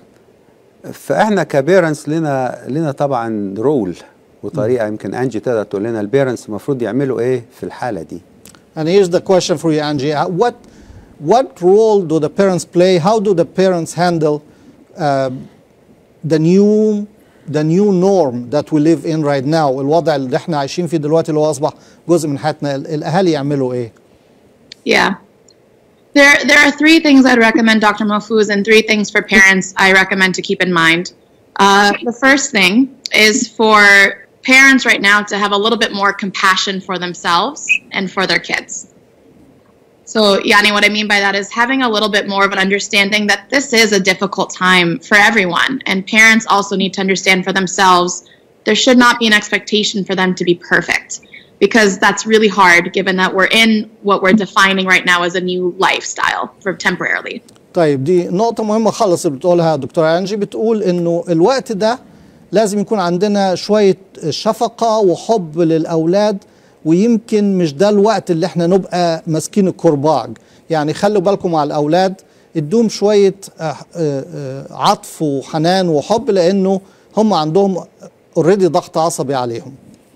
فاحنا كبيرنتس لنا لنا طبعا رول وطريقه يمكن انجي تقدر تقول لنا البيرنتس المفروض يعملوا ايه في الحاله دي And here's the question for you, Angie. Uh, What, what role do the parents play? How do the parents handle uh, the new the new norm that we live in right now? الوضع اللي احنا عايشين فيه دلوقتي اللي هو اصبح جزء من حياتنا. ال- الاهالي يعملوا ايه؟ Yeah. There, there are three things I'd recommend, Dr. Mofuz, and three things for parents I recommend to keep in mind. Uh, the first thing is for parents right now to have a little bit more compassion for themselves and for their kids. So, Yani, what I mean by that is having a little bit more of an understanding that this is a difficult time for everyone. And parents also need to understand for themselves there should not be an expectation for them to be perfect because that's really hard given that we're in what we're defining right now as a new lifestyle for temporarily. طيب دي نقطة مهمة خالص اللي بتقولها دكتورة أنجي بتقول إنه الوقت ده لازم يكون عندنا شوية شفقة وحب للأولاد ويمكن مش ده الوقت اللي احنا نبقى ماسكين الكرباج يعني خلوا بالكم على الأولاد ادوهم شوية آه، آه، آه، عطف وحنان وحب لأنه هم عندهم اوريدي ضغط عصبي عليهم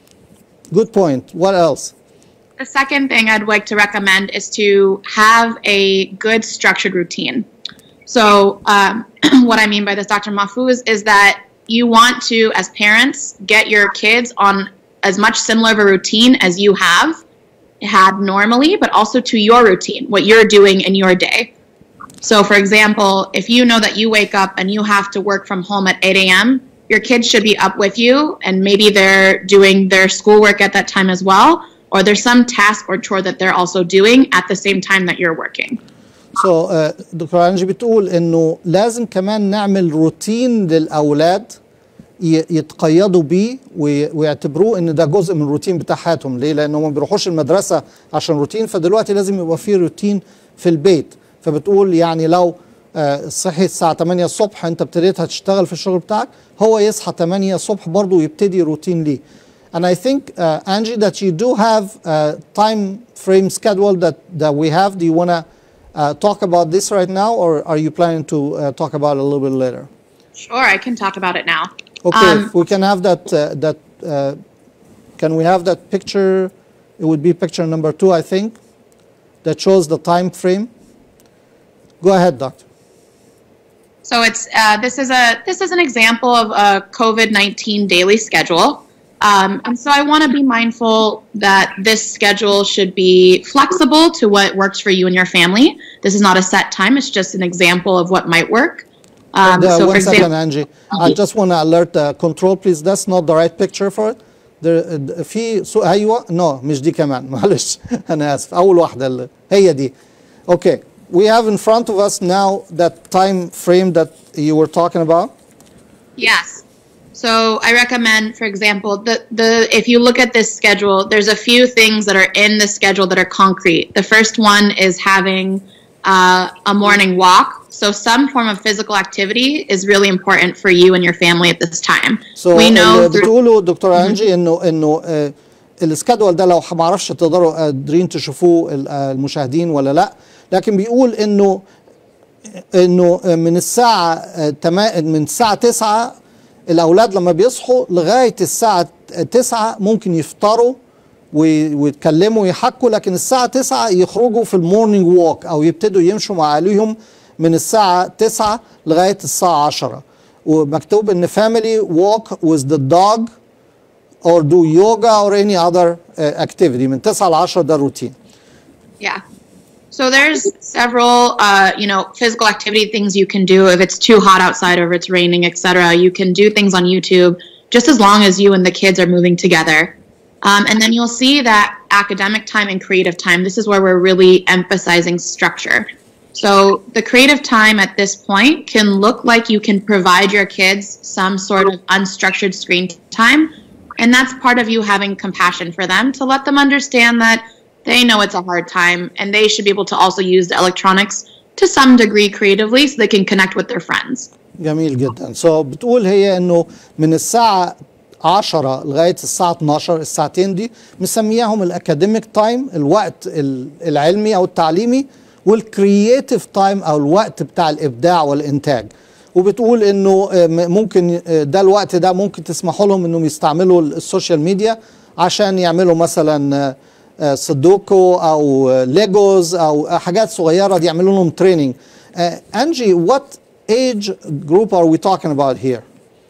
Good point. What else? The second thing I'd like to recommend is to have a good structured routine. So, um, what I mean by this, Dr. Mahfouz, is that you want to, as parents, get your kids on as much similar of a routine as you have had normally, but also to your routine, what you're doing in your day. So, for example, if you know that you wake up and you have to work from home at 8 a.m., your kids should be up with you, and maybe they're doing their schoolwork at that time as well, or there's some task or chore that they're also doing at the same time that you're working. سو so, uh, دكتور انجي بتقول انه لازم كمان نعمل روتين للاولاد ي- يتقيدوا بيه وي- ويعتبروه ان ده جزء من الروتين بتاع حياتهم ليه لانهم ما بيروحوش المدرسه عشان روتين فدلوقتي لازم يبقى في روتين في البيت فبتقول يعني لو آه، صحي الساعه 8 الصبح انت ابتديت هتشتغل في الشغل بتاعك هو يصحى 8 الصبح برضه ويبتدي روتين ليه And I think, uh, Angie, that you do have a time frame schedule that, that we have. Do you want to uh, talk about this right now, or are you planning to uh, talk about it a little bit later? Sure, I can talk about it now. Okay, Um, if we can have that. Uh, that uh, can we have that picture? It would be picture number two, I think, that shows the time frame. Go ahead, doctor. So it's uh, this is a this is an example of a COVID nineteen daily schedule, um, and so I want to be mindful that this schedule should be flexible to what works for you and your family. This is not a set time; it's just an example of what might work. Um, Uh, so, for one second, example, Angie. I just want to alert the control, please. That's not the right picture for it. There, uh, في سو ايوه نو مش دي كمان معلش انا اسف اول واحده اللي هي دي. Okay, we have in front of us now that time frame that you were talking about. Yes. So I recommend, for example, the the if you look at this schedule, there's a few things that are in the schedule that are concrete. The first one is having uh, a morning walk. So some form of physical activity is really important for you and your family at this time. So we know اللي through بتقوله دكتور انجي انه انه آه، السكادول ده لو ما اعرفش تقدروا قادرين تشوفوه ال- آه، المشاهدين ولا لا لكن بيقول انه انه من الساعه آه، تما- من الساعه 9 الاولاد لما بيصحوا لغايه الساعه 9 ممكن يفطروا وي- ويتكلموا ويحكوا لكن الساعه 9 يخرجوا في المورنينج ووك او يبتدوا يمشوا مع اهاليهم من الساعه 9 لغايه الساعه 10 ومكتوب ان family walk with the dog or do yoga or any other uh, activity من 9 ل 10 ده روتين Yeah. So there's several, uh, you know, physical activity things you can do if it's too hot outside or if it's raining, etc. You can do things on YouTube just as long as you and the kids are moving together. Um, and then you'll see that academic time and creative time. This is where we're really emphasizing structure. So the creative time at this point can look like you can provide your kids some sort of unstructured screen time. And that's part of you having compassion for them to let them understand that they know it's a hard time and they should be able to also use the electronics to some degree creatively so they can connect with their friends. جميل جدا سو so بتقول هي انه من الساعه 10 لغايه الساعه 12 الساعتين دي مسمياهم الاكاديميك تايم الوقت ال- العلمي او التعليمي والكرييتيف تايم او الوقت بتاع الابداع والانتاج وبتقول انه آه، م- ممكن آه، ده الوقت ده ممكن تسمحوا لهم انهم يستعملوا السوشيال ميديا عشان يعملوا مثلا آه، آه، سودوكو او آه، ليجوز او آه، حاجات صغيره دي يعملوا لهم تريننج انجي وات age group are we talking about here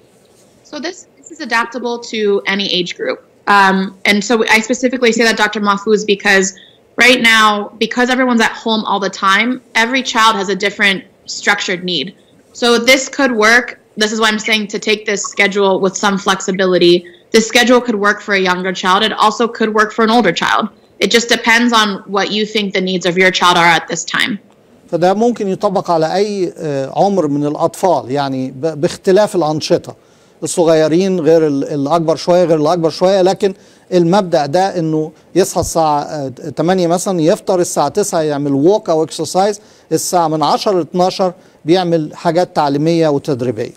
So this this is adaptable to any age group. Um, and so I specifically say that Dr. Mahfouz because right now, because everyone's at home all the time, every child has a different structured need. So this could work. This is why I'm saying to take this schedule with some flexibility. This schedule could work for a younger child. It also could work for an older child. It just depends on what you think the needs of your child are at this time. فده ممكن يطبق على اي آه، عمر من الاطفال يعني ب- باختلاف الانشطه الصغيرين غير ال- الاكبر شويه غير الاكبر شويه لكن المبدا ده انه يصحى الساعه آه، 8 مثلا يفطر الساعه 9 يعمل ووك او اكسرسايز الساعه من 10 ل 12 بيعمل حاجات تعليميه وتدريبيه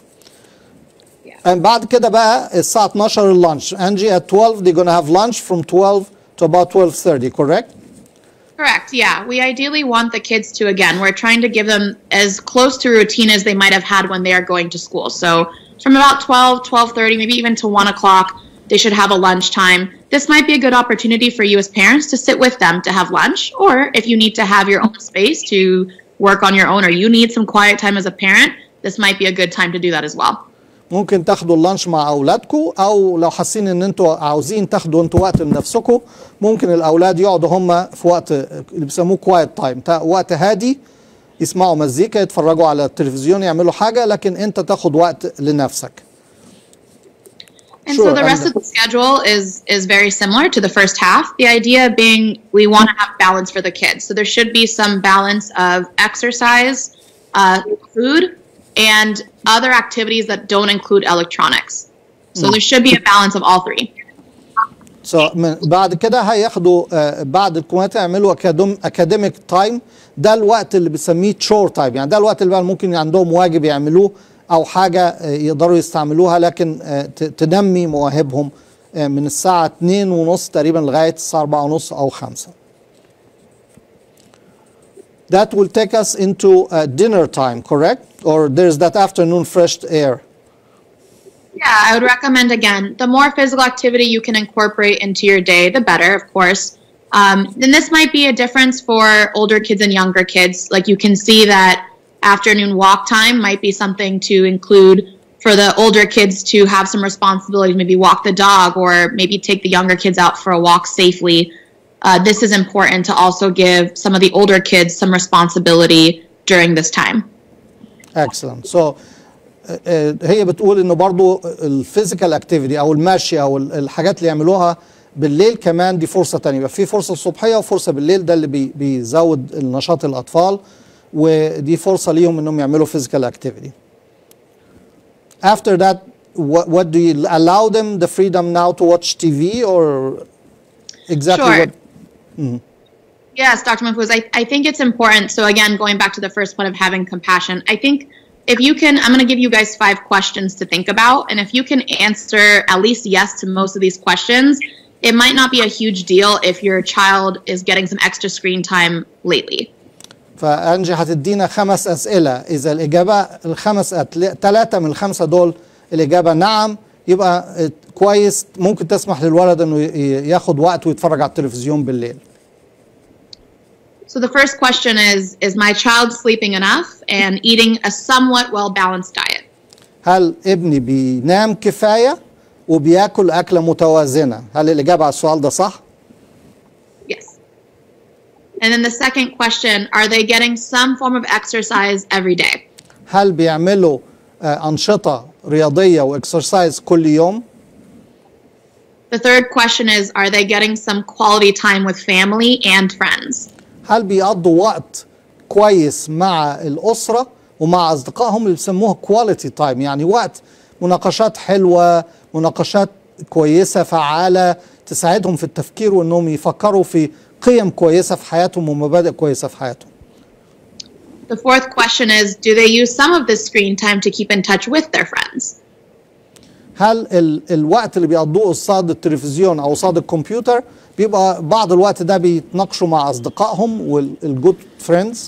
And بعد كده بقى الساعه 12 اللانش انجي at 12 they're gonna have lunch from 12 to about 12:30 correct Correct. Yeah. We ideally want the kids to, again, we're trying to give them as close to routine as they might have had when they are going to school. So from about 12, 12.30, maybe even to 1 o'clock, they should have a lunch time. This might be a good opportunity for you as parents to sit with them to have lunch. Or if you need to have your own space to work on your own or you need some quiet time as a parent, this might be a good time to do that as well. ممكن تاخدوا اللانش مع اولادكم او لو حاسين ان انتوا عاوزين تاخدوا انتوا وقت لنفسكم ممكن الاولاد يقعدوا هم في وقت اللي بيسموه كوايت تايم وقت هادي يسمعوا مزيكا يتفرجوا على التلفزيون يعملوا حاجه لكن انت تاخد وقت لنفسك And Sure, so the and rest the- of the schedule is is very similar to the first half. The idea being we want to have balance for the kids. So there should be some balance of exercise, uh, food, and other activities that don't include electronics. So there should be a balance of all three. So من بعد كده هياخدوا آه، بعد الكومات يعملوا اكاديم اكاديميك تايم ده الوقت اللي بنسميه تشور تايم يعني ده الوقت اللي بقى ممكن عندهم واجب يعملوه او حاجه آه، يقدروا يستعملوها لكن آه، ت- تنمي مواهبهم آه، من الساعه 2 ونص تقريبا لغايه الساعه 4 ونص او 5 That will take us into uh, dinner time, correct? Or there's that afternoon fresh air. Yeah, I would recommend again the more physical activity you can incorporate into your day, the better, of course. Um, then this might be a difference for older kids and younger kids. Like you can see that afternoon walk time might be something to include for the older kids to have some responsibilities, maybe walk the dog or maybe take the younger kids out for a walk safely. Uh, this is important to also give some of the older kids some responsibility during this time. Excellent. So آه، آه، هي بتقول انه برضو الفيزيكال اكتيفيتي او المشي او ال- الحاجات اللي يعملوها بالليل كمان دي فرصه تانية يبقى في فرصه الصبحيه وفرصه بالليل ده اللي بي بيزود النشاط الاطفال ودي فرصه ليهم انهم يعملوا فيزيكال اكتيفيتي. After that what, what do you allow them the freedom now to watch TV or exactly Sure. what Yes, Dr. Mahfouz, I, I think it's important. So, again, going back to the first point of having compassion, I think if you can, I'm going to give you guys five questions to think about. And if you can answer at least yes to most of these questions, it might not be a huge deal if your child is getting some extra screen time lately. فانجي هتدينا خمس اسئله اذا الاجابه الخمس ثلاثه من الخمسه دول الاجابه نعم يبقى كويس ممكن تسمح للولد انه ي- ياخد وقت ويتفرج على التلفزيون بالليل So, the first question is Is my child sleeping enough and eating a somewhat well balanced diet? هل ابني بينام كفايه وبياكل اكله متوازنه هل الاجابه على السؤال ده صح Yes. And then the second question Are they getting some form of exercise every day? هل بيعملوا آه، انشطه رياضيه واكسرسايز كل يوم The third question is Are they getting some quality time with family and friends? هل بيقضوا وقت كويس مع الأسرة ومع أصدقائهم اللي بيسموها كواليتي تايم يعني وقت مناقشات حلوة مناقشات كويسة فعالة تساعدهم في التفكير وأنهم يفكروا في قيم كويسة في حياتهم ومبادئ كويسة في حياتهم The fourth question is Do they use some of this screen time to keep in touch with their friends? هل ال الوقت اللي بيقضوه قصاد التلفزيون أو قصاد الكمبيوتر بيبقى بعض الوقت ده بيتناقشوا مع أصدقائهم والجود فريندز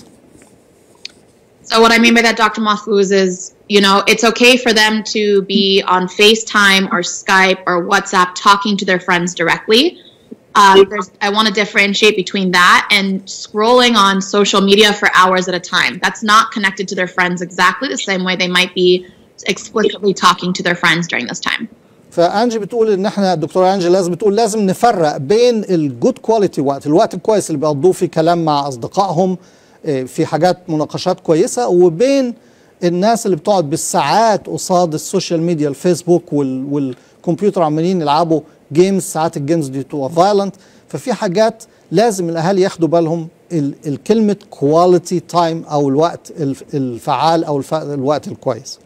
So, what I mean by that, Dr. Mahfouz, is you know, it's okay for them to be on FaceTime or Skype or WhatsApp talking to their friends directly. Uh, there's, I want to differentiate between that and scrolling on social media for hours at a time. That's not connected to their friends exactly the same way they might be explicitly talking to their friends during this time. فانجي بتقول ان احنا دكتوره انجي لازم بتقول لازم نفرق بين الجود كواليتي وقت الوقت الكويس اللي بيقضوه في كلام مع اصدقائهم آه، في حاجات مناقشات كويسه وبين الناس اللي بتقعد بالساعات قصاد السوشيال ميديا الفيسبوك وال والكمبيوتر عمالين يلعبوا جيمز ساعات الجيمز دي بتبقى فايلنت ففي حاجات لازم الاهالي ياخدوا بالهم ال- الكلمه كواليتي تايم او الوقت الف- الفعال او الف- الوقت الكويس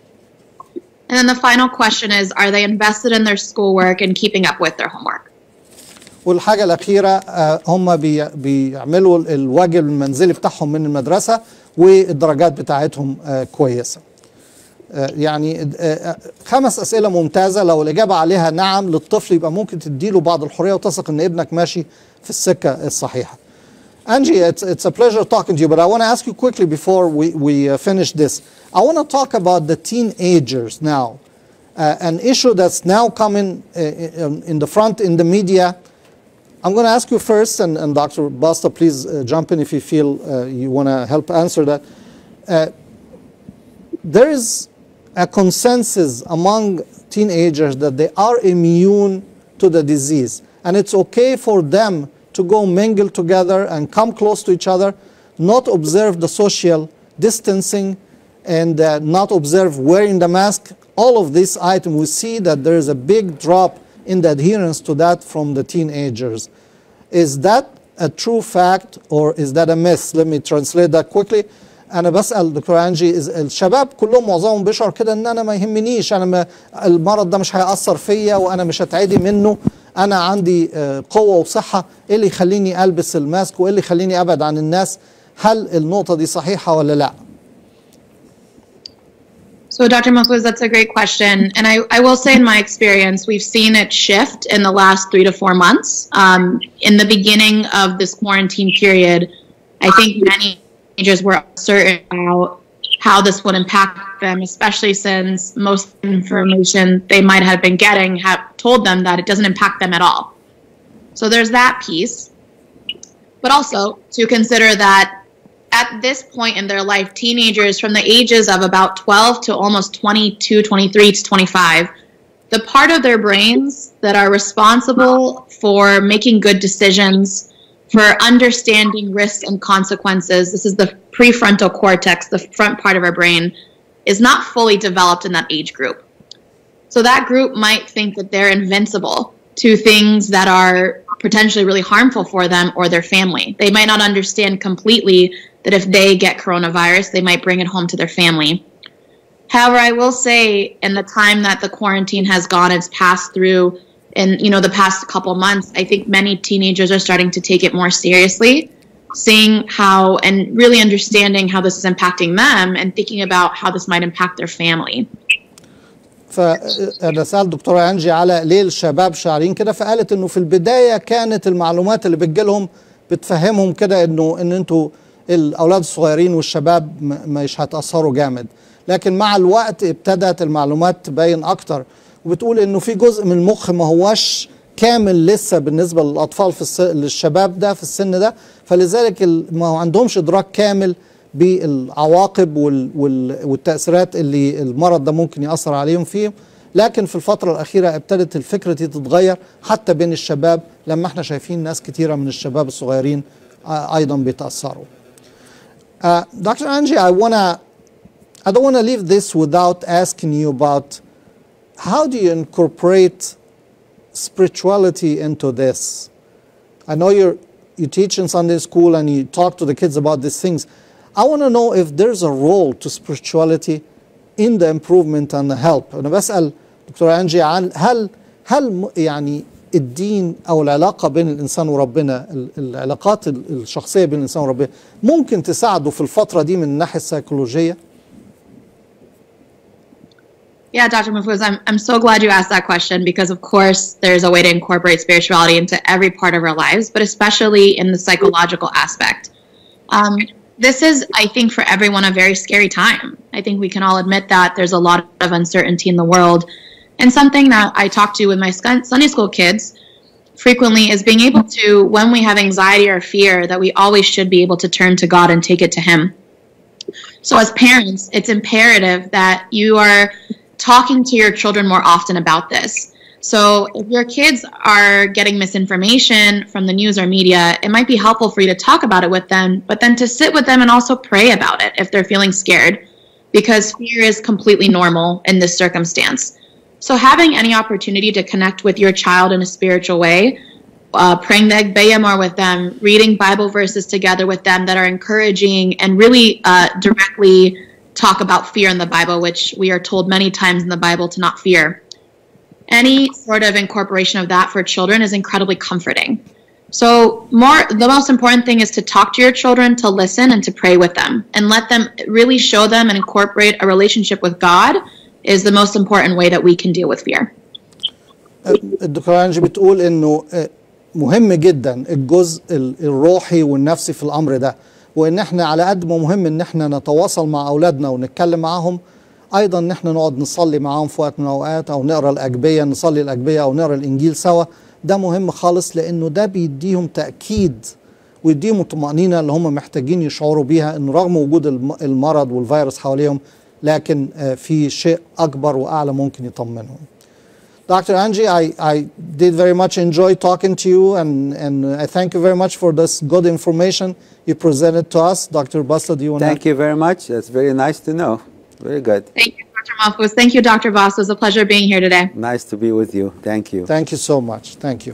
And then the final question is Are they invested in their schoolwork and keeping up with their homework? والحاجة الأخيرة آه، هم بي بيعملوا الواجب المنزلي بتاعهم من المدرسة والدرجات بتاعتهم آه، كويسة آه، يعني آه، خمس أسئلة ممتازة لو الإجابة عليها نعم للطفل يبقى ممكن تديله بعض الحرية وتثق إن ابنك ماشي في السكة الصحيحة Angie, it's, it's a pleasure talking to you, but I want to ask you quickly before we, we uh, finish this. I want to talk about the teenagers now, uh, an issue that's now coming uh, in, in the front in the media. I'm going to ask you first, and, and Dr. Basta, please uh, jump in if you feel uh, you want to help answer that. Uh, there is a consensus among teenagers that they are immune to the disease, and it's okay for them to go mingle together and come close to each other, not observe the social distancing, and uh, not observe wearing the mask, all of these items, we see that there is a big drop in the adherence to that from the teenagers. Is that a true fact or is that a myth? Let me translate that quickly. انا بسال دكتور انجي إز- الشباب كلهم معظمهم بيشعر كده ان انا ما يهمنيش انا ما المرض ده مش هياثر فيا وانا مش هتعدي منه انا عندي آه، قوه وصحه ايه اللي يخليني البس الماسك وايه اللي يخليني ابعد عن الناس هل النقطه دي صحيحه ولا لا So, Dr. Mahfouz, that's a great question. And I, I will say, in my experience, we've seen it shift in the last three to four months. Um, in the beginning of this quarantine period, I think many teenagers were uncertain about how this would impact them, especially since most information they might have been getting have told them that it doesn't impact them at all. So there's that piece. But also to consider that at this point in their life, teenagers from the ages of about 12 to almost 22, 23 to 25, the part of their brains that are responsible for making good decisions, for understanding risks and consequences, this is the prefrontal cortex, the front part of our brain, is not fully developed in that age group. So that group might think that they're invincible to things that are potentially really harmful for them or their family. They might not understand completely that if they get coronavirus, they might bring it home to their family. However, I will say in the time that the quarantine has gone, it's passed through in you know the past couple months, I think many teenagers are starting to take it more seriously, seeing how and really understanding how this is impacting them and thinking about how this might impact their family. فانا سال دكتوره انجي على ليه الشباب شعرين كده فقالت انه في البدايه كانت المعلومات اللي بتجيلهم بتفهمهم كده انه ان انتوا الاولاد الصغيرين والشباب م- مش هتاثروا جامد لكن مع الوقت ابتدت المعلومات تبين اكتر وبتقول انه في جزء من المخ ما هوش كامل لسه بالنسبه للاطفال في الس... للشباب ده في السن ده فلذلك ال- ما هو عندهمش ادراك كامل بالعواقب وال... وال... والتاثيرات اللي المرض ده ممكن ياثر عليهم فيه لكن في الفتره الاخيره ابتدت الفكره دي تتغير حتى بين الشباب لما احنا شايفين ناس كتيره من الشباب الصغيرين آه، ايضا بيتاثروا Uh, Dr. Angie, I wanna, I don't wanna leave this without asking you about how do you incorporate spirituality into this? I know you're, you teach in Sunday school and you talk to the kids about these things. I want to know if there's a role to spirituality in the improvement and the help. أنا بسأل دكتورة أنجي عن هل هل م- يعني الدين أو العلاقة بين الإنسان وربنا ال- العلاقات ال- الشخصية بين الإنسان وربنا ممكن تساعده في الفترة دي من الناحية السيكولوجية؟ Yeah, Dr. Mahfouz, I'm, I'm so glad you asked that question because, of course, there's a way to incorporate spirituality into every part of our lives, but especially in the psychological aspect. Um, this is, I think, for everyone a very scary time. I think we can all admit that there's a lot of uncertainty in the world. And something that I talk to with my Sun- Sunday school kids frequently is being able to, when we have anxiety or fear, that we always should be able to turn to God and take it to Him. So, as parents, it's imperative that you are talking to your children more often about this. So, if your kids are getting misinformation from the news or media, it might be helpful for you to talk about it with them, but then to sit with them and also pray about it if they're feeling scared, because fear is completely normal in this circumstance. So, having any opportunity to connect with your child in a spiritual way, uh, praying the Egbeya more with them, reading Bible verses together with them that are encouraging and really uh, directly talk about fear in the Bible, which we are told many times in the Bible to not fear. Any sort of incorporation of that for children is incredibly comforting. So, more the most important thing is to talk to your children, to listen, and to pray with them, and let them really show them and incorporate a relationship with God is the most important way that we can deal with fear. الدكتورة أنجي بتقول إنه آه، مهم جدا الجزء ال- الروحي والنفسي في الأمر ده وإن إحنا على قد ما مهم إن إحنا نتواصل مع أولادنا ونتكلم معاهم أيضا إن إحنا نقعد نصلي معاهم في وقت من الأوقات أو نقرأ الأجبية نصلي الأجبية أو نقرأ الإنجيل سوا ده مهم خالص لأنه ده بيديهم تأكيد ويديهم الطمأنينة اللي هم محتاجين يشعروا بيها إن رغم وجود الم- المرض والفيروس حواليهم لكن آه، في شيء أكبر وأعلى ممكن يطمنهم Dr. Angie, I, I did very much enjoy talking to you, and, and I thank you very much for this good information you presented to us. Dr. Basta, do you want Thank you very much. That's very nice to know. Very good. Thank you, Dr. Mahfouz. Thank you, Dr. Voss. It was a pleasure being here today. Nice to be with you. Thank you. Thank you so much. Thank you.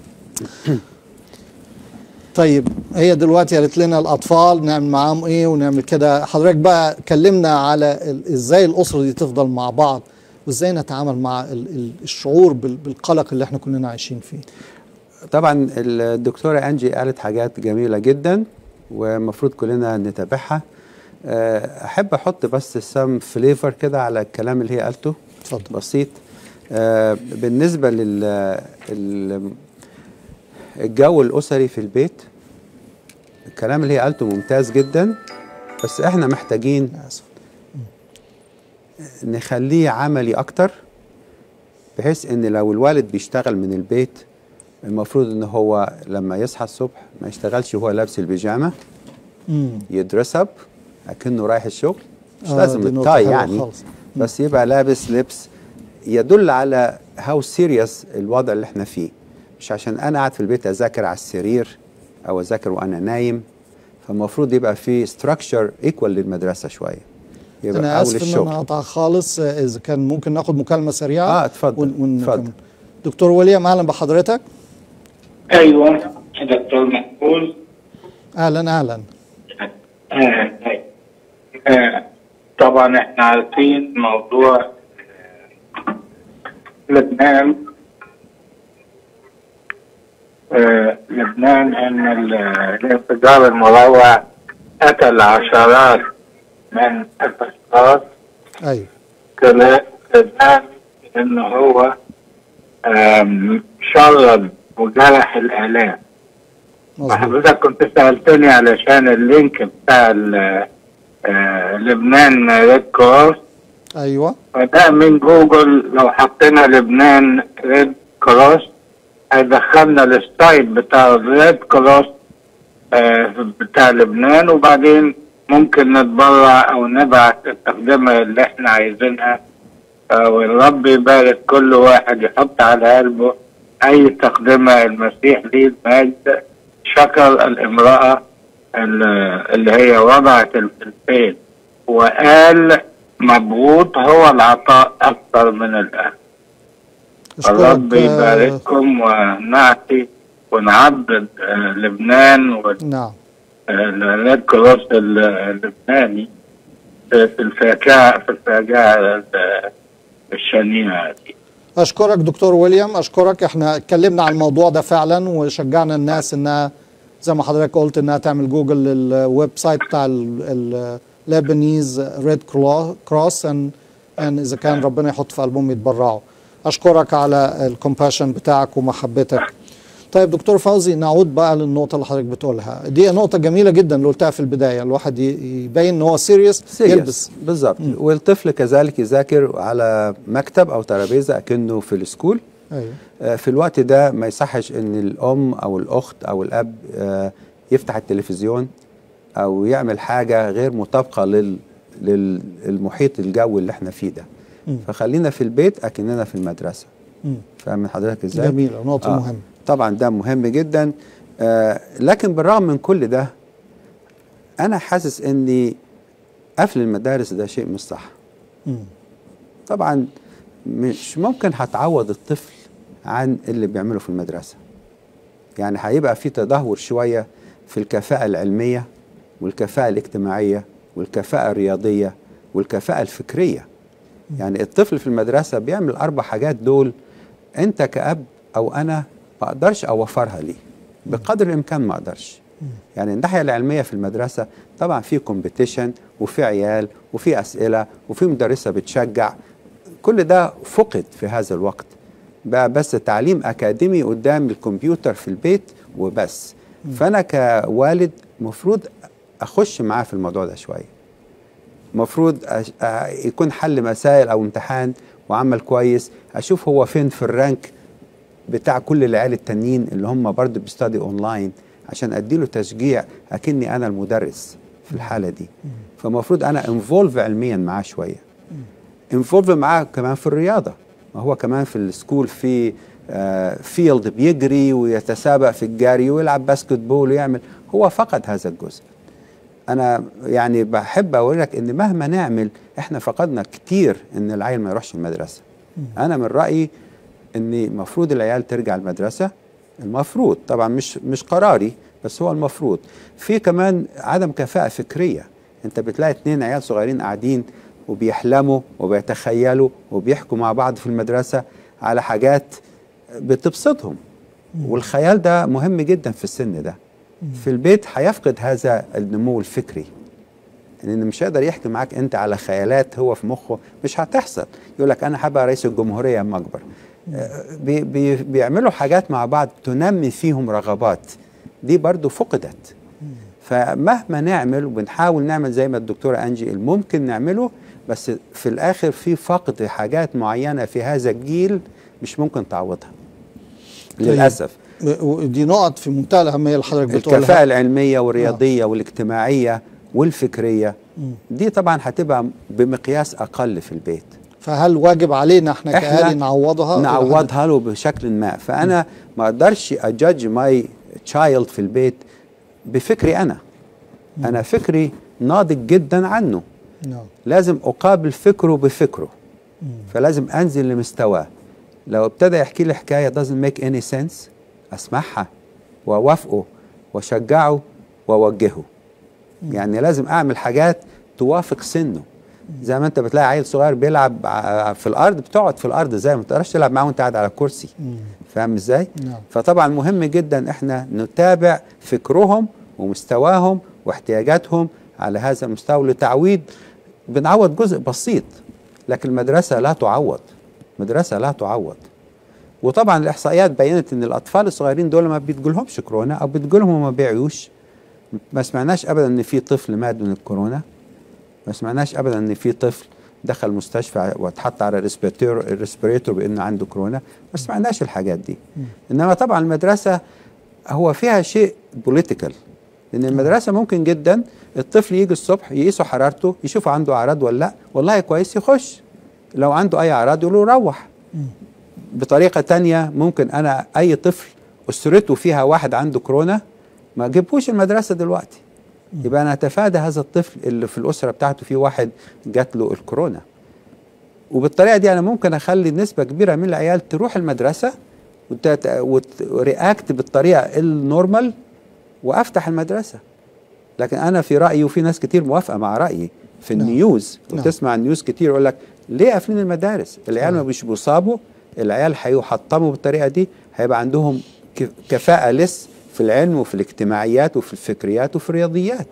طيب هي دلوقتي قالت لنا الاطفال نعمل معاهم ايه ونعمل كده حضرتك بقى كلمنا على ال- ازاي الاسره دي تفضل مع بعض وازاي نتعامل مع ال- ال- الشعور بال- بالقلق اللي احنا كلنا عايشين فيه طبعا الدكتورة أنجي قالت حاجات جميلة جدا ومفروض كلنا نتابعها آه، أحب أحط بس سم فليفر كده على الكلام اللي هي قالته اتفضل بسيط آه، بالنسبة لل ال- الجو الأسري في البيت الكلام اللي هي قالته ممتاز جدا بس احنا محتاجين أنا آسف. نخليه عملي اكتر بحيث ان لو الوالد بيشتغل من البيت المفروض ان هو لما يصحى الصبح ما يشتغلش وهو لابس البيجامه مم. يدرس اب اكنه رايح الشغل مش آه، لازم دي نقطة التاي حلوة يعني خالص. بس يبقى لابس لبس يدل على هاو سيريس الوضع اللي احنا فيه مش عشان انا قاعد في البيت اذاكر على السرير او اذاكر وانا نايم فالمفروض يبقى في ستراكشر ايكوال للمدرسه شويه يبقى انا اول اسف ان الشغل انا اقطع خالص آه، اذا كان ممكن ناخد مكالمه سريعه اه اتفضل ون- ون- اتفضل دكتور وليام اهلا بحضرتك ايوه دكتور محفوظ اهلا اهلا آه طيب. آه طبعا احنا عارفين موضوع آه، لبنان آه لبنان ان ال- الانفجار المروع قتل عشرات من الاشخاص ايوه كمان كمان ان هو آم، شرد وجرح الالاف مظبوط وحضرتك كنت سألتني علشان اللينك بتاع ال- آه، لبنان ريد كروس ايوه فده من جوجل لو حطينا لبنان ريد كروس هيدخلنا السايت بتاع الريد كروس آه، بتاع لبنان وبعدين ممكن نتبرع او نبعت التقدمة اللي احنا عايزينها آه، والرب يبارك كل واحد يحط على قلبه اي تقدمة المسيح ليه المجد شكر الامرأة اللي اللي هي وضعت الفلفين وقال مبغوط هو العطاء اكثر من الاخذ الرب اشكرك آه، يبارككم ونعطي ونعبد آه، لبنان نعم والريد كروس اللبناني في في الفاجعة في الفاجعة ال- الشنيعة دي اشكرك دكتور ويليام اشكرك احنا اتكلمنا عن الموضوع ده فعلا وشجعنا الناس انها زي ما حضرتك قلت انها تعمل جوجل للويب سايت بتاع اللبنيز ريد كروس ان ان اذا كان ربنا يحط في قلبهم يتبرعوا اشكرك على الكومباشن بتاعك ومحبتك طيب دكتور فوزي نعود بقى للنقطة اللي حضرتك بتقولها دي نقطة جميلة جدا اللي قلتها في البداية الواحد ي- يبين ان هو سيريس يلبس Serious. بالظبط والطفل كذلك يذاكر على مكتب او ترابيزه اكنه في السكول ايوه آه، في الوقت ده ما يصحش ان الام او الاخت او الاب آه، يفتح التلفزيون او يعمل حاجه غير مطابقه لل للمحيط الجو اللي احنا فيه ده مم. فخلينا في البيت اكننا في المدرسه مم. فاهم من حضرتك ازاي جميلة نقطة آه، مهمة طبعا ده مهم جدا آه لكن بالرغم من كل ده انا حاسس اني قفل المدارس ده شيء مش صح مم. طبعا مش ممكن هتعوض الطفل عن اللي بيعمله في المدرسة يعني هيبقى في تدهور شوية في الكفاءة العلمية والكفاءة الاجتماعية والكفاءة الرياضية والكفاءة الفكرية يعني الطفل في المدرسة بيعمل الأربع حاجات دول أنت كأب أو أنا ما أقدرش أوفرها ليه بقدر الإمكان ما أقدرش يعني الناحية العلمية في المدرسة طبعا في كومبيتيشن وفي عيال وفي أسئلة وفي مدرسة بتشجع كل ده فقد في هذا الوقت بقى بس تعليم أكاديمي قدام الكمبيوتر في البيت وبس فأنا كوالد مفروض أخش معاه في الموضوع ده شوية مفروض أش... أ... يكون حل مسائل أو امتحان وعمل كويس أشوف هو فين في الرانك بتاع كل العيال التانيين اللي هم برضه بيستدي اونلاين عشان اديله تشجيع اكني انا المدرس في الحاله دي فالمفروض انا انفولف علميا معاه شويه انفولف معاه كمان في الرياضه ما هو كمان في السكول في آه فيلد بيجري ويتسابق في الجري ويلعب باسكت بول ويعمل هو فقد هذا الجزء انا يعني بحب اقول لك ان مهما نعمل احنا فقدنا كتير ان العيل ما يروحش المدرسه انا من رايي ان المفروض العيال ترجع المدرسه المفروض طبعا مش مش قراري بس هو المفروض في كمان عدم كفاءه فكريه انت بتلاقي اتنين عيال صغيرين قاعدين وبيحلموا وبيتخيلوا وبيحكوا مع بعض في المدرسه على حاجات بتبسطهم والخيال ده مهم جدا في السن ده في البيت هيفقد هذا النمو الفكري لان مش هيقدر يحكي معاك انت على خيالات هو في مخه مش هتحصل يقول لك انا هبقى رئيس الجمهوريه لما اكبر آه، بي بي بيعملوا حاجات مع بعض تنمي فيهم رغبات دي برضو فقدت فمهما نعمل وبنحاول نعمل زي ما الدكتورة أنجي الممكن نعمله بس في الآخر في فقد حاجات معينة في هذا الجيل مش ممكن تعوضها للأسف ودي نقط في منتهى الأهمية اللي حضرتك الكفاءة بتقولها العلمية والرياضية والاجتماعية والفكرية دي طبعا هتبقى بمقياس أقل في البيت فهل واجب علينا احنا كأهالي نعوضها نعوضها له بشكل ما فانا ما اقدرش اجادج ماي تشايلد في البيت بفكري انا انا فكري ناضج جدا عنه نعم لازم اقابل فكره بفكره فلازم انزل لمستواه لو ابتدى يحكي لي حكايه doesn't make any sense اسمعها واوافقه واشجعه واوجهه يعني لازم اعمل حاجات توافق سنه زي ما انت بتلاقي عيل صغير بيلعب ع- في الارض بتقعد في الارض زي ما تقدرش تلعب معاه وانت قاعد على كرسي فاهم ازاي نعم. فطبعا مهم جدا احنا نتابع فكرهم ومستواهم واحتياجاتهم على هذا المستوى لتعويض بنعوض جزء بسيط لكن المدرسه لا تعوض مدرسه لا تعوض وطبعا الاحصائيات بينت ان الاطفال الصغيرين دول ما بيتجيلهمش كورونا او بتجيلهم وما بيعيوش ما سمعناش ابدا ان في طفل مات من الكورونا ما سمعناش ابدا ان في طفل دخل مستشفى واتحط على الريسبيراتور الريسبيراتور بانه عنده كورونا ما سمعناش الحاجات دي انما طبعا المدرسه هو فيها شيء بوليتيكال لان المدرسه ممكن جدا الطفل يجي الصبح يقيسوا حرارته يشوفوا عنده اعراض ولا لا والله كويس يخش لو عنده اي اعراض يقولوا له روح بطريقه تانية ممكن انا اي طفل اسرته فيها واحد عنده كورونا ما اجيبهوش المدرسه دلوقتي يبقى انا اتفادى هذا الطفل اللي في الاسره بتاعته في واحد جات له الكورونا وبالطريقه دي انا ممكن اخلي نسبه كبيره من العيال تروح المدرسه ورياكت بالطريقه النورمال وافتح المدرسه لكن انا في رايي وفي ناس كتير موافقه مع رايي في نعم. النيوز نعم. وتسمع النيوز كتير يقول لك ليه قافلين المدارس العيال ما مش بيصابوا العيال هيحطموا بالطريقه دي هيبقى عندهم ك- كفاءه لس في العلم وفي الاجتماعيات وفي الفكريات وفي الرياضيات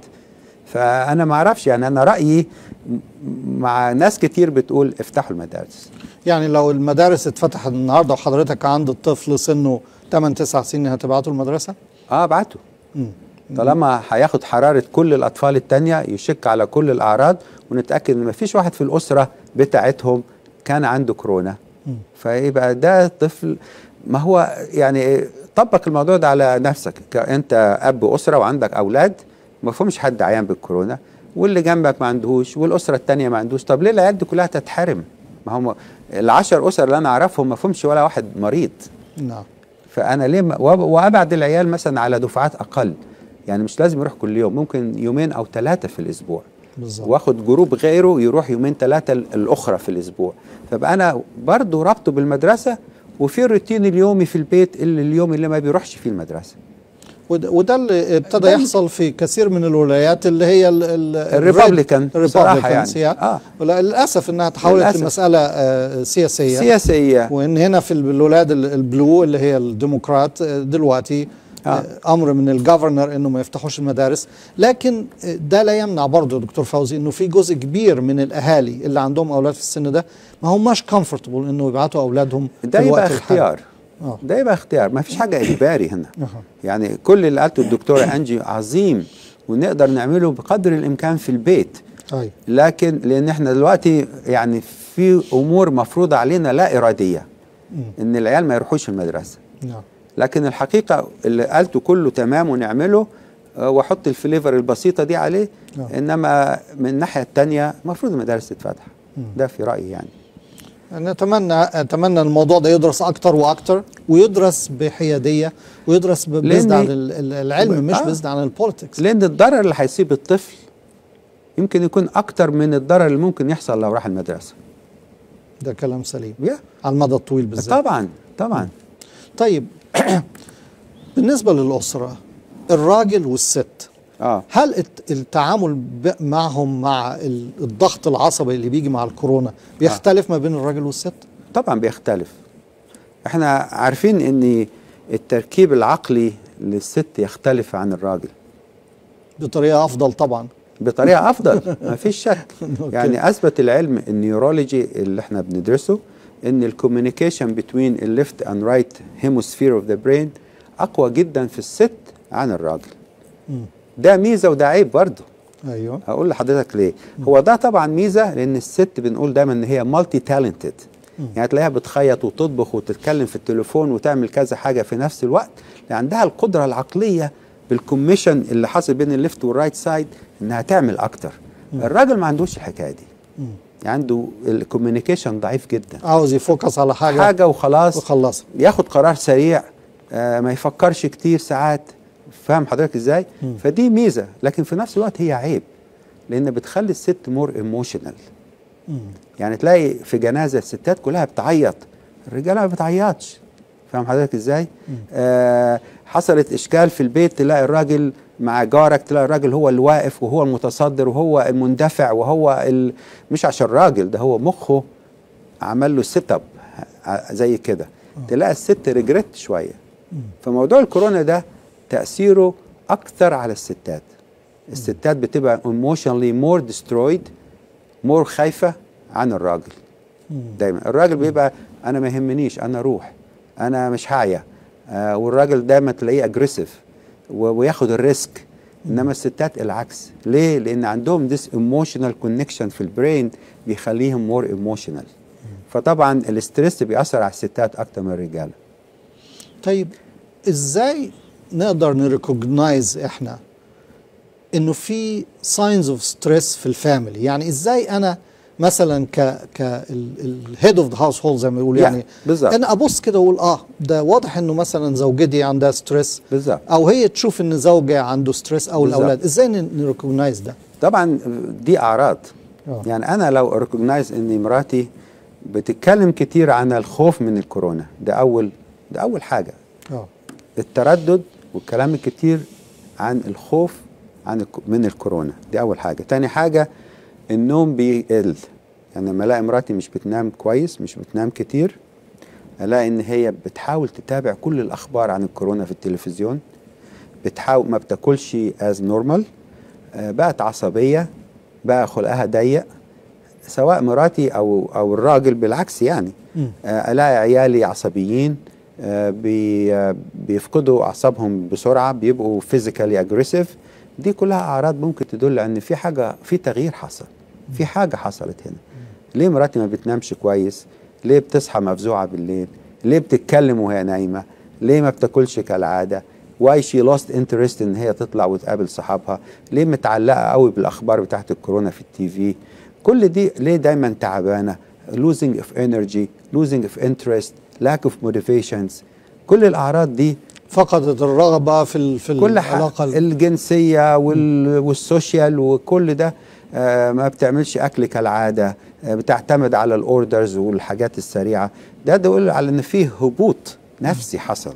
فانا ما اعرفش يعني انا رايي م- مع ناس كتير بتقول افتحوا المدارس يعني لو المدارس اتفتحت النهارده وحضرتك عند الطفل سنه 8 9 سنين هتبعته المدرسه؟ اه ابعته مم. طالما هياخد حرارة كل الأطفال التانية يشك على كل الأعراض ونتأكد إن مفيش واحد في الأسرة بتاعتهم كان عنده كورونا فيبقى ده طفل ما هو يعني طبق الموضوع ده على نفسك ك- أنت أب أسرة وعندك أولاد ما فيهمش حد عيان بالكورونا واللي جنبك ما عندهوش والأسرة التانية ما عندوش طب ليه العيال دي كلها تتحرم ما هم العشر أسر اللي أنا أعرفهم ما فيهمش ولا واحد مريض نعم فانا ليه ما- وأب- وابعد العيال مثلا على دفعات اقل يعني مش لازم يروح كل يوم ممكن يومين او ثلاثه في الاسبوع بالظبط واخد جروب غيره يروح يومين ثلاثه الاخرى في الاسبوع فبقى انا برضه ربطه بالمدرسه وفي الروتين اليومي في البيت اللي اليوم اللي ما بيروحش فيه المدرسه وده, وده اللي ابتدى ده- يحصل في كثير من الولايات اللي هي ال- ال- الريبابليكان بصراحة يعني. يعني آه. آه. للاسف انها تحولت للأسف. لمساله آه سياسيه سياسيه وان هنا في الولاد ال- البلو اللي هي الديمقراط آه، دلوقتي آه. آه. امر من الجفرنر انه ما يفتحوش المدارس لكن آه، ده لا يمنع برضه يا دكتور فوزي انه في جزء كبير من الاهالي اللي عندهم اولاد في السن ده ما هماش كومفورتبل انه يبعتوا اولادهم ده في يبقى الوقت الحالي. اختيار آه. ده يبقى اختيار ما فيش حاجه اجباري هنا أها. يعني كل اللي قالته الدكتوره انجي عظيم ونقدر نعمله بقدر الامكان في البيت أيوة. لكن لان احنا دلوقتي يعني في امور مفروضه علينا لا اراديه ان العيال ما يروحوش المدرسه نعم لكن الحقيقه اللي قالته كله تمام ونعمله آه، واحط الفليفر البسيطه دي عليه نعم. انما من الناحيه الثانيه المفروض المدارس تتفتح ده في رايي يعني نتمنى اتمنى الموضوع ده يدرس اكتر واكتر ويدرس بحياديه ويدرس ب- بيزد لأن- عن ال- ال- العلم مش آه. بيزد عن البوليتكس لان الضرر اللي هيصيب الطفل يمكن يكون اكتر من الضرر اللي ممكن يحصل لو راح المدرسه ده كلام سليم يا على المدى الطويل بالذات طبعا طبعا طيب بالنسبه للاسره الراجل والست اه هل الت- التعامل ب- معهم مع ال- الضغط العصبي اللي بيجي مع الكورونا بيختلف ما بين الراجل والست؟ طبعا بيختلف احنا عارفين ان التركيب العقلي للست يختلف عن الراجل بطريقه افضل طبعا بطريقه افضل ما فيش شك أوكي. يعني اثبت العلم النيورولوجي اللي احنا بندرسه ان الكوميونيكيشن بين الليفت اند رايت هيموسفير اوف ذا برين اقوى جدا في الست عن الراجل ده ميزه وده عيب برضه ايوه هقول لحضرتك ليه هو ده طبعا ميزه لان الست بنقول دايما ان هي مالتي تالنتد يعني تلاقيها بتخيط وتطبخ وتتكلم في التليفون وتعمل كذا حاجه في نفس الوقت لان عندها القدره العقليه بالكوميشن اللي حاصل بين الليفت والرايت سايد انها تعمل اكتر الراجل ما عندوش الحكايه دي يعني عنده الكوميونيكيشن ضعيف جدا عاوز يفوكس على حاجه حاجه وخلاص وخلصها ياخد قرار سريع آه ما يفكرش كتير ساعات فاهم حضرتك ازاي فدي ميزه لكن في نفس الوقت هي عيب لان بتخلي الست مور ايموشنال يعني تلاقي في جنازه الستات كلها بتعيط الرجاله ما بتعيطش فاهم حضرتك ازاي آه حصلت اشكال في البيت تلاقي الراجل مع جارك تلاقي الراجل هو اللي واقف وهو المتصدر وهو المندفع وهو ال... مش عشان راجل ده هو مخه عمل له سيت اب زي كده تلاقي الست ريجريت شويه فموضوع الكورونا ده تاثيره اكثر على الستات الستات بتبقى emotionally more destroyed more خايفه عن الراجل دايما الراجل بيبقى انا ما يهمنيش انا اروح انا مش هعيا آه والراجل دايما تلاقيه اجريسيف وياخد الريسك انما الستات العكس ليه لان عندهم this emotional connection في البرين بيخليهم more emotional فطبعا الاسترس بيأثر على الستات اكتر من الرجاله طيب ازاي نقدر نريكوجنايز احنا انه في ساينز اوف ستريس في الفاميلي يعني ازاي انا مثلا ك ك الهيد اوف ذا هاوس هولد زي ما بيقولوا Yeah, يعني بالظبط. انا ابص كده واقول اه ده واضح انه مثلا زوجتي عندها ستريس بالظبط. او هي تشوف ان زوجها عنده ستريس او بالظبط. الاولاد ازاي نريكوجنايز ده طبعا دي اعراض آه. يعني انا لو ريكوجنايز ان مراتي بتتكلم كتير عن الخوف من الكورونا ده اول ده اول حاجه اه التردد والكلام الكتير عن الخوف عن الك- من الكورونا دي اول حاجه تاني حاجه النوم بيقل يعني لما الاقي مراتي مش بتنام كويس مش بتنام كتير الاقي ان هي بتحاول تتابع كل الاخبار عن الكورونا في التلفزيون بتحاول ما بتاكلش از نورمال بقت عصبيه بقى خلقها ضيق سواء مراتي او او الراجل بالعكس يعني مم. آه، الاقي عيالي عصبيين آه، بي آه، بيفقدوا اعصابهم بسرعه بيبقوا فيزيكالي اجريسيف دي كلها اعراض ممكن تدل ان في حاجه في تغيير حصل في حاجه حصلت هنا ليه مراتي ما بتنامش كويس ليه بتصحى مفزوعه بالليل ليه بتتكلم وهي نايمه ليه ما بتاكلش كالعاده واي شي لوست انترست ان هي تطلع وتقابل صحابها ليه متعلقه قوي بالاخبار بتاعت الكورونا في التي في كل دي ليه دايما تعبانه losing of energy losing of interest lack of motivations كل الاعراض دي فقدت الرغبه في ال- في كل حاجه العلاقه ال- الجنسيه وال... والسوشيال وكل ده آه ما بتعملش اكل كالعاده آه بتعتمد على الاوردرز والحاجات السريعه ده دول على ان فيه هبوط نفسي حصل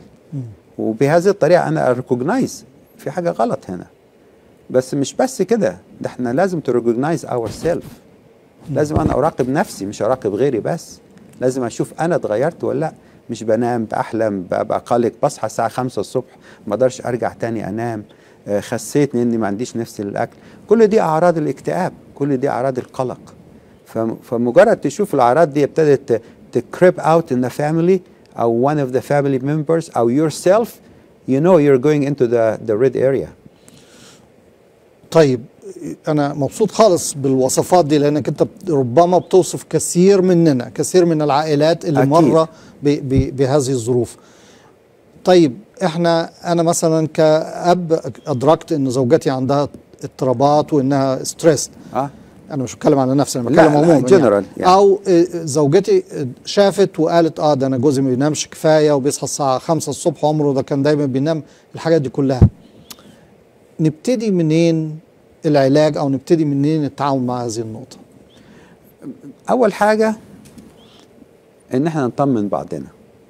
وبهذه الطريقه انا اريكوجنايز في حاجه غلط هنا بس مش بس كده ده احنا لازم تريكوجنايز اور سيلف لازم انا اراقب نفسي مش اراقب غيري بس لازم اشوف انا اتغيرت ولا لا مش بنام باحلم ببقى قلق بصحى الساعه 5 الصبح ما اقدرش ارجع تاني انام آه، خسيت لاني ما عنديش نفس للاكل كل دي اعراض الاكتئاب كل دي اعراض القلق فم- فمجرد تشوف الاعراض دي ابتدت تكريب اوت ان ذا فاميلي او one of the family members او yourself you know you're going into the the red area طيب انا مبسوط خالص بالوصفات دي لانك انت بت- ربما بتوصف كثير مننا كثير من العائلات اللي أكيد. مره ب ب بهذه الظروف طيب احنا انا مثلا كاب ادركت ان زوجتي عندها اضطرابات وانها ستريس اه انا مش بتكلم على نفسي انا لا، بتكلم لا، عموما general يعني. او آه، زوجتي شافت وقالت اه ده انا جوزي ما بينامش كفايه وبيصحى الساعه 5 الصبح عمره ده كان دايما بينام الحاجات دي كلها نبتدي منين العلاج او نبتدي منين التعامل مع هذه النقطه اول حاجه ان احنا نطمن بعضنا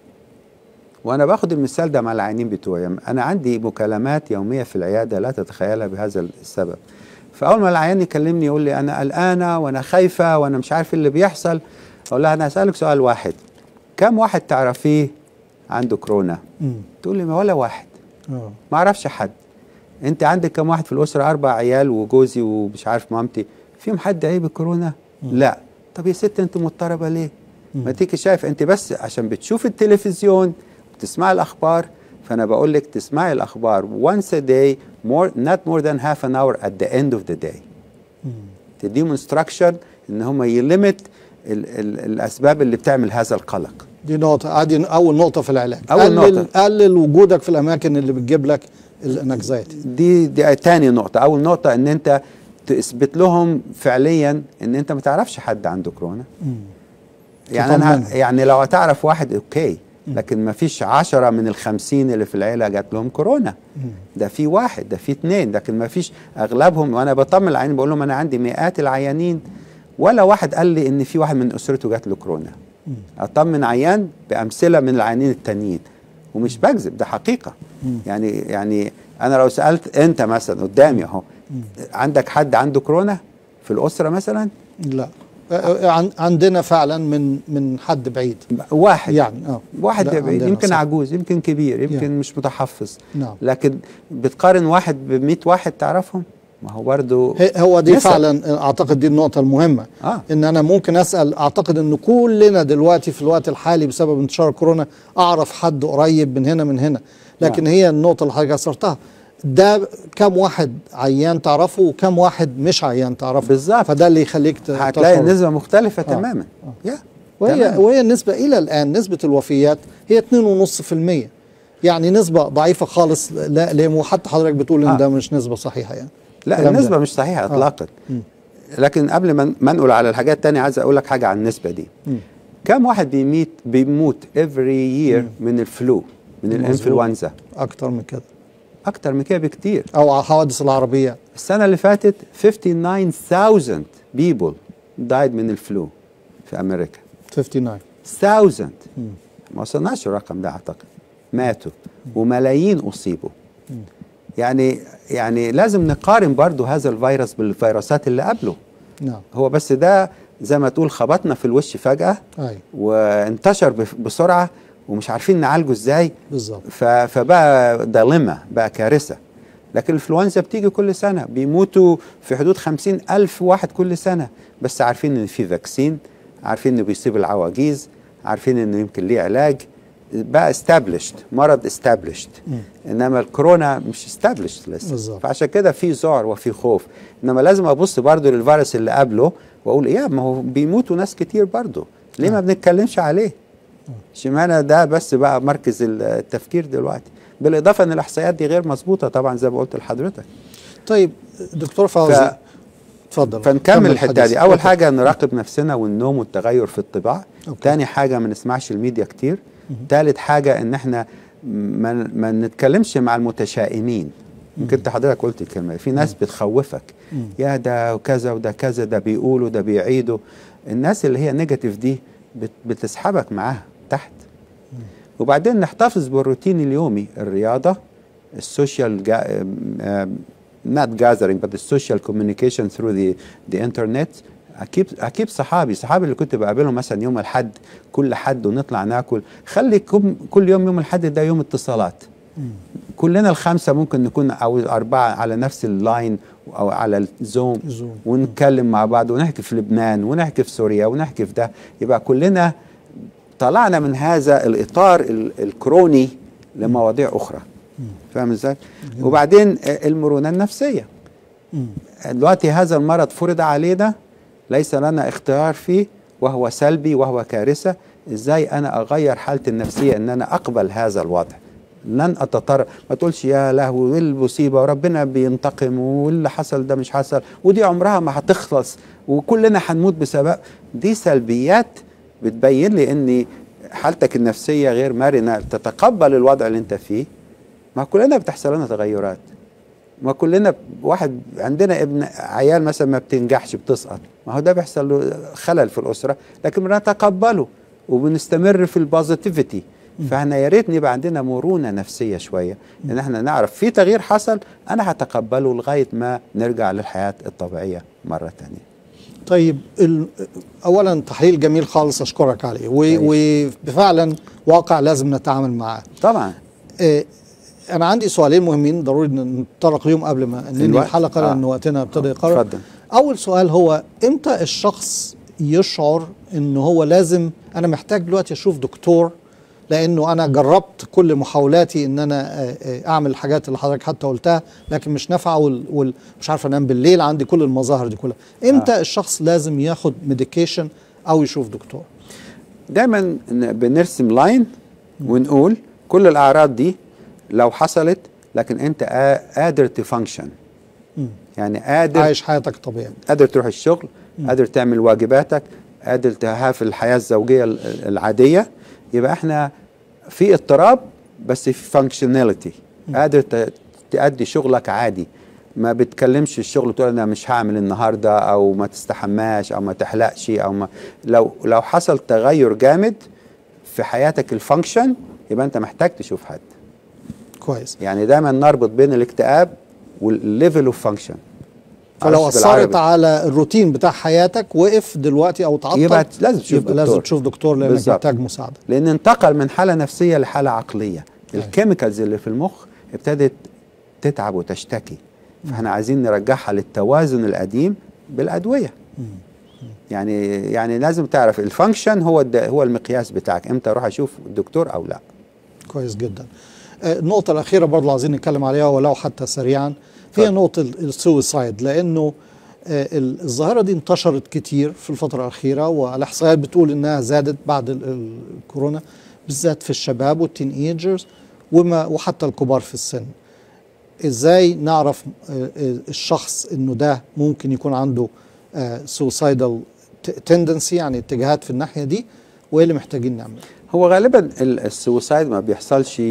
وانا باخد المثال ده مع العيانين بتوعي انا عندي مكالمات يوميه في العياده لا تتخيلها بهذا السبب فاول ما العيان يكلمني يقول لي انا قلقانه وانا خايفه وانا مش عارف اللي بيحصل اقول لها انا هسالك سؤال واحد كم واحد تعرفيه عنده كورونا مم. تقول لي ما ولا واحد اه ما اعرفش حد انت عندك كم واحد في الاسره اربع عيال وجوزي ومش عارف مامتي فيهم حد عيب الكورونا لا طب يا ست انت مضطربه ليه ما تيجي شايف انت بس عشان بتشوف التلفزيون بتسمع الاخبار فانا بقول لك تسمعي الاخبار once a day more not more than half an hour at the end of the day تديهم instruction ان هم يلمت ال ال الاسباب اللي بتعمل هذا القلق دي نقطه ادي اول نقطه في العلاج أول قلل نقطة. قلل وجودك في الاماكن اللي بتجيب لك الانكزايتي دي دي تاني نقطة أول نقطة إن أنت تثبت لهم فعليا إن أنت ما تعرفش حد عنده كورونا يعني أنا تطمنهم. يعني لو تعرف واحد أوكي لكن ما فيش عشرة من الخمسين اللي في العيلة جات لهم كورونا ده في واحد ده في اتنين لكن ما فيش أغلبهم وأنا بطمن العيانين بقول لهم أنا عندي مئات العيانين ولا واحد قال لي إن في واحد من أسرته جات له كورونا أطمن عيان بأمثلة من العيانين التانيين ومش بكذب ده حقيقة يعني يعني أنا لو سألت أنت مثلا قدامي أهو عندك حد عنده كورونا في الأسرة مثلا لا آه، آه، عن- عندنا فعلا من من حد بعيد واحد يعني اه واحد لا، بعيد عندنا يمكن صح. عجوز يمكن كبير يمكن يعني. مش متحفظ نعم. لكن بتقارن واحد ب 100 واحد تعرفهم ما هو برضه هي- هو دي نسب. فعلا اعتقد دي النقطة المهمة آه. ان انا ممكن اسأل اعتقد ان كلنا دلوقتي في الوقت الحالي بسبب انتشار كورونا اعرف حد قريب من هنا من هنا لكن نعم. هي النقطة اللي حضرتك اثرتها ده كم واحد عيان تعرفه وكم واحد مش عيان تعرفه بالظبط. فده اللي يخليك ت- هتلاقي تشعر. النسبة مختلفة تماما يا وهي تماماً. وهي النسبة إلى الآن نسبة الوفيات هي 2.5% يعني نسبة ضعيفة خالص لا لا وحتى حضرتك بتقول إن آه. ده مش نسبة صحيحة يعني لا الكلام ده. النسبة مش صحيحة اطلاقا لكن قبل ما ما نقول على الحاجات التانية عايز اقول لك حاجة عن النسبة دي كم واحد بيميت بيموت every year من الفلو من مظبوط. الانفلونزا أكتر من كده اكتر من كده بكتير أو على حوادث العربية السنة اللي فاتت 59000 people died من الفلو في امريكا 59 1000 ما وصلناش الرقم ده اعتقد ماتوا وملايين اصيبوا يعني يعني لازم نقارن برضو هذا الفيروس بالفيروسات اللي قبله نعم هو بس ده زي ما تقول خبطنا في الوش فجأة أي وانتشر بف- بسرعة ومش عارفين نعالجه ازاي بالظبط ف- فبقى ضلمة بقى كارثة لكن الانفلونزا بتيجي كل سنة بيموتوا في حدود خمسين ألف واحد كل سنة بس عارفين إن في فاكسين عارفين إنه بيصيب العواجيز عارفين إنه يمكن ليه علاج بقى established مرض established إنما الكورونا مش established لسه بالظبط. فعشان كده في ذعر وفي خوف إنما لازم أبص برضو للفيروس اللي قبله وأقول يا ما هو بيموتوا ناس كتير برضو ليه ما بنتكلمش عليه اشمعنى ده بس بقى مركز التفكير دلوقتي بالاضافه ان الاحصائيات دي غير مظبوطه طبعا زي ما قلت لحضرتك طيب دكتور فوزي ف- اتفضل فنكمل كمل الحته الحديث. دي اول اتفضل. حاجه نراقب نفسنا والنوم والتغير في الطباع أوكي. تاني حاجه ما نسمعش الميديا كتير تالت حاجه ان احنا ما, ما نتكلمش مع المتشائمين يمكن انت حضرتك قلت الكلمه في ناس بتخوفك يا ده وكذا وده كذا ده بيقولوا ده بيعيدوا الناس اللي هي نيجاتيف دي بت بتسحبك معاها تحت وبعدين نحتفظ بالروتين اليومي الرياضه السوشيال not gathering but the social communication through the the internet اكيد اكيد صحابي صحابي اللي كنت بقابلهم مثلا يوم الاحد كل حد ونطلع ناكل خلي كم- كل يوم يوم الاحد ده يوم اتصالات كلنا الخمسه ممكن نكون او الاربعه على نفس اللاين او على الزوم زوم. ونتكلم مع بعض ونحكي في لبنان ونحكي في سوريا ونحكي في ده يبقى كلنا طلعنا من هذا الاطار ال- الكروني لمواضيع اخرى فاهم ازاي؟ وبعدين آه، المرونه النفسيه دلوقتي هذا المرض فرض علينا ليس لنا اختيار فيه وهو سلبي وهو كارثه ازاي انا اغير حالتي النفسيه ان انا اقبل هذا الوضع لن اتطرق ما تقولش يا لهوي وايه المصيبه وربنا بينتقم واللي حصل ده مش حصل ودي عمرها ما هتخلص وكلنا هنموت بسبب دي سلبيات بتبين لي ان حالتك النفسيه غير مرنه تتقبل الوضع اللي انت فيه ما كلنا بتحصل لنا تغيرات ما كلنا واحد عندنا ابن عيال مثلا ما بتنجحش بتسقط ما هو ده بيحصل له خلل في الاسره لكن بنتقبله وبنستمر في البوزيتيفيتي فاحنا يا ريت نبقى عندنا مرونه نفسيه شويه ان احنا نعرف في تغيير حصل انا هتقبله لغايه ما نرجع للحياه الطبيعيه مره ثانيه طيب ال- اولا تحليل جميل خالص اشكرك عليه و- وفعلا واقع لازم نتعامل معاه طبعا آه، انا عندي سؤالين مهمين ضروري إن نتطرق ليهم قبل ما ننهي الوقت؟ الحلقه آه. لان وقتنا ابتدى يقرب اتفضل. اول سؤال هو امتى الشخص يشعر ان هو لازم انا محتاج دلوقتي اشوف دكتور لانه انا جربت كل محاولاتي ان انا آه، آه، اعمل الحاجات اللي حضرتك حتى قلتها لكن مش نافعه وال- وال- مش عارف انام بالليل عندي كل المظاهر دي كلها امتى آه. الشخص لازم ياخد ميديكيشن او يشوف دكتور دايما ن- بنرسم لاين ونقول كل الاعراض دي لو حصلت لكن انت قا- قادر تفانكشن يعني قادر عايش حياتك طبيعي قادر تروح الشغل قادر تعمل واجباتك قادر تهاف الحياة الزوجية ال- العادية يبقى احنا في اضطراب بس في فانكشناليتي قادر ت- تأدي شغلك عادي ما بتكلمش الشغل تقول انا مش هعمل النهارده او ما تستحماش او ما تحلقش او ما لو لو حصل تغير جامد في حياتك الفانكشن يبقى انت محتاج تشوف حد كويس يعني دايما نربط بين الاكتئاب والليفل اوف فانكشن فلو اثرت على الروتين بتاع حياتك وقف دلوقتي او تعطل يبقى لازم تشوف يبقى دكتور. لازم تشوف دكتور لانك بالظبط. محتاج مساعده لان انتقل من حاله نفسيه لحاله عقليه أيوة. الكيميكالز اللي في المخ ابتدت تتعب وتشتكي فاحنا عايزين نرجعها للتوازن القديم بالادويه يعني يعني لازم تعرف الفانكشن هو الد- هو المقياس بتاعك امتى اروح اشوف الدكتور او لا كويس جدا آه، النقطة الأخيرة برضه عايزين نتكلم عليها ولو حتى سريعا هي اتفضل. نقطة السويسايد لأنه آه، ال- الظاهرة دي انتشرت كتير في الفترة الأخيرة والإحصائيات بتقول إنها زادت بعد ال- ال- الكورونا بالذات في الشباب والتين ايجرز وما وحتى الكبار في السن ازاي نعرف آه، آه، الشخص انه ده ممكن يكون عنده سوسايدال تندنسي يعني اتجاهات في الناحيه دي وايه اللي محتاجين نعمله هو غالبا ال- السويسايد ما بيحصلش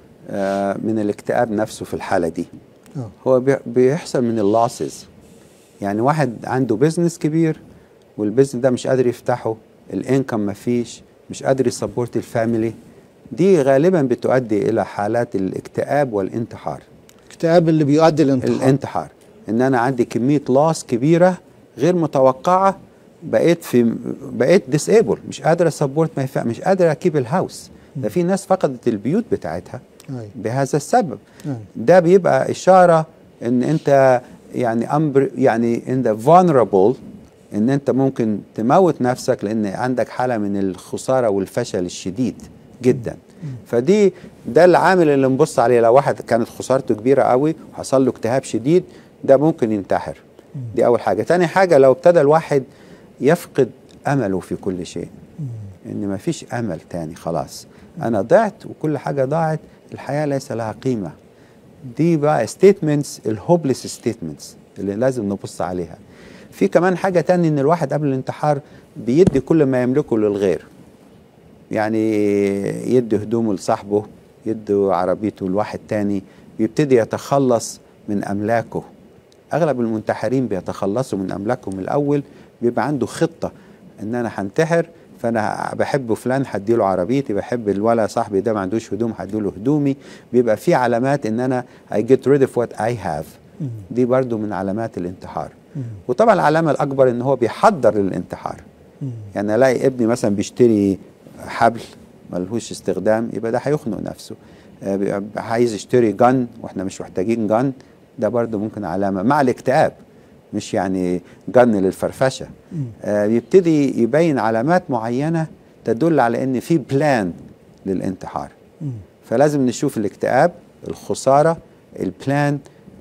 آه، من الاكتئاب نفسه في الحاله دي آه. هو بي- بيحصل من اللاسز يعني واحد عنده بيزنس كبير والبيزنس ده مش قادر يفتحه الانكم ما فيش مش قادر يسبورت الفاميلي دي غالبا بتؤدي الى حالات الاكتئاب والانتحار اكتئاب اللي بيؤدي للانتحار الانتحار ان انا عندي كميه لاس كبيره غير متوقعه بقيت في بقيت ديسيبل مش قادر اسبورت ماي مش قادر اكيب الهاوس ده في ناس فقدت البيوت بتاعتها أيوة. بهذا السبب أيوة. ده بيبقى اشاره ان انت يعني امر يعني انت vulnerable ان انت ممكن تموت نفسك لان عندك حاله من الخساره والفشل الشديد جدا فدي ده العامل اللي نبص عليه لو واحد كانت خسارته كبيره قوي وحصل له اكتئاب شديد ده ممكن ينتحر دي اول حاجه تاني حاجه لو ابتدى الواحد يفقد امله في كل شيء ان مفيش امل تاني خلاص انا ضعت وكل حاجه ضاعت الحياه ليس لها قيمه دي بقى ستيتمنتس الهوبلس ستيتمنتس اللي لازم نبص عليها في كمان حاجه تاني ان الواحد قبل الانتحار بيدي كل ما يملكه للغير يعني يدي هدومه لصاحبه يدي عربيته لواحد تاني بيبتدي يتخلص من املاكه اغلب المنتحرين بيتخلصوا من املاكهم الاول بيبقى عنده خطه ان انا هنتحر فانا بحب فلان هديله عربيتي بحب الولا صاحبي ده ما عندوش هدوم هديله هدومي بيبقى في علامات ان انا I get rid of what I have دي برضو من علامات الانتحار وطبعا العلامه الاكبر ان هو بيحضر للانتحار يعني الاقي ابني مثلا بيشتري حبل ملهوش استخدام يبقى ده هيخنق نفسه آه، بيبقى عايز يشتري جن واحنا مش محتاجين جن ده برضو ممكن علامه مع الاكتئاب مش يعني جن للفرفشه آه بيبتدي يبين علامات معينه تدل على ان في بلان للانتحار فلازم نشوف الاكتئاب الخساره البلان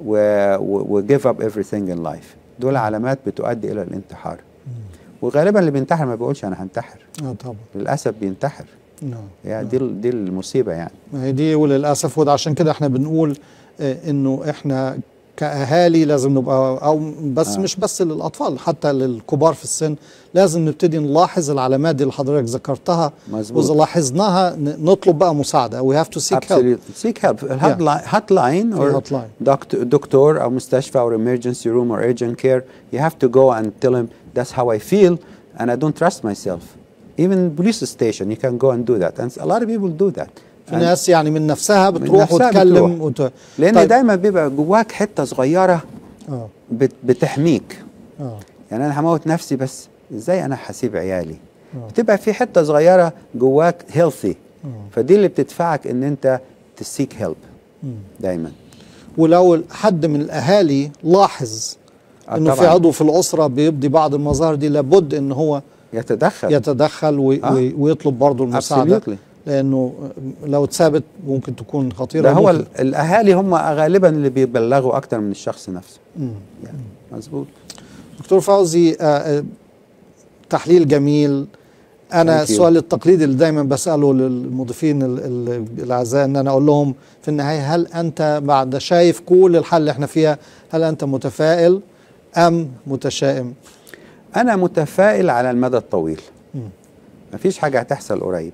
و give up everything in life دول علامات بتؤدي الى الانتحار وغالبا اللي بينتحر ما بيقولش انا هنتحر اه طبعا للاسف بينتحر نعم يعني دي ال- دي المصيبه يعني ما هي دي وللاسف وده عشان كده احنا بنقول آه، انه احنا كأهالي لازم نبقى أو بس آه. مش بس للأطفال حتى للكبار في السن لازم نبتدي نلاحظ العلامات دي اللي حضرتك ذكرتها مظبوط. وإذا لاحظناها ن- نطلب بقى مساعدة we have to seek help Absolutely. Seek help. Hot line, hotline في or hotline. doctor, دكتور أو مستشفى or emergency room or urgent care. You have to go and tell him that's how I feel and I don't trust myself. Even police station you can go and do that. And a lot of people do that. في And- ناس يعني من نفسها بتروح نفسها وتكلم بتروح. وت... لأن طيب. دايما بيبقى جواك حتة صغيرة اه بت بتحميك. اه يعني انا هموت نفسي بس ازاي انا هسيب عيالي بتبقى في حته صغيره جواك هيلثي فدي اللي بتدفعك ان انت تسيك هيلب دايما ولو حد من الاهالي لاحظ آه انه في طبعاً. عضو في الاسره بيبدي بعض المظاهر دي لابد ان هو يتدخل يتدخل وي آه. وي ويطلب برضه المساعده Absolutely. لانه لو اتثبت ممكن تكون خطيره ده هو ممكن- ال- الاهالي هم غالبا اللي بيبلغوا اكتر من الشخص نفسه يعني مظبوط دكتور فوزي آه، آه، تحليل جميل انا Thank you. السؤال التقليدي اللي دايما بساله للمضيفين ال- ال- الاعزاء ان انا اقول لهم في النهايه هل انت بعد شايف كل الحل اللي احنا فيها هل انت متفائل ام متشائم انا متفائل على المدى الطويل مفيش حاجه هتحصل قريب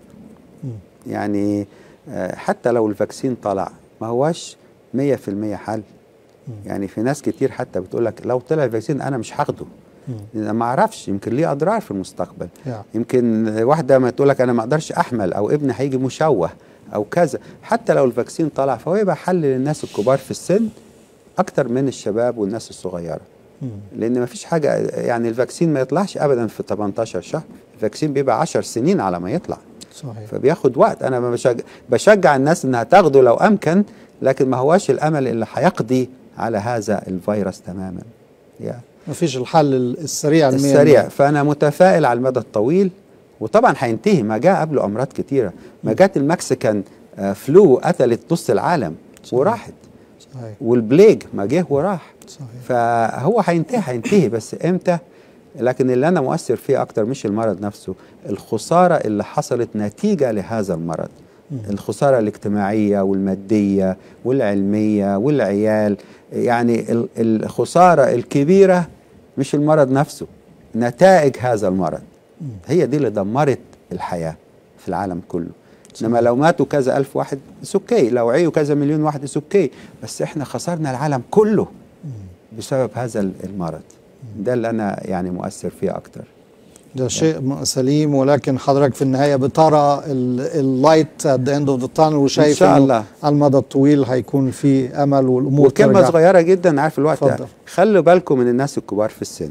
يعني آه، حتى لو الفاكسين طلع ما هواش 100% حل يعني في ناس كتير حتى بتقول لك لو طلع الفاكسين انا مش هاخده لأن ما اعرفش يمكن ليه اضرار في المستقبل يعني. يمكن واحده ما تقول لك انا ما اقدرش احمل او ابني هيجي مشوه او كذا حتى لو الفاكسين طلع فهو يبقى حل للناس الكبار في السن اكتر من الشباب والناس الصغيره لان ما فيش حاجه يعني الفاكسين ما يطلعش ابدا في 18 شهر الفاكسين بيبقى 10 سنين على ما يطلع صحيح فبياخد وقت انا ما بشجع, بشجع الناس انها تاخده لو امكن لكن ما هواش الامل اللي هيقضي على هذا الفيروس تماما يا ما فيش الحل السريع المية السريع المية. فانا متفائل على المدى الطويل وطبعا هينتهي ما جاء قبله امراض كتيره ما جات المكسيكان آه، فلو قتلت نص العالم وراحت صحيح والبليج ما جه وراح صحيح فهو هينتهي هينتهي بس امتى لكن اللي انا مؤثر فيه اكتر مش المرض نفسه الخساره اللي حصلت نتيجه لهذا المرض الخساره الاجتماعيه والماديه والعلميه والعيال يعني ال- الخساره الكبيره مش المرض نفسه نتائج هذا المرض هي دي اللي دمرت الحياه في العالم كله انما لو ماتوا كذا الف واحد اوكي لو عيوا كذا مليون واحد اوكي بس احنا خسرنا العالم كله بسبب هذا ال- المرض ده اللي انا يعني مؤثر فيه اكتر ده شيء م- سليم ولكن حضرتك في النهايه بترى اللايت ات ذا اند اوف ذا تانل وشايف شاء إنه الله. على المدى الطويل هيكون في امل والامور وكلمه ترجع. صغيره جدا عارف الوقت اتفضل. خلوا بالكم من الناس الكبار في السن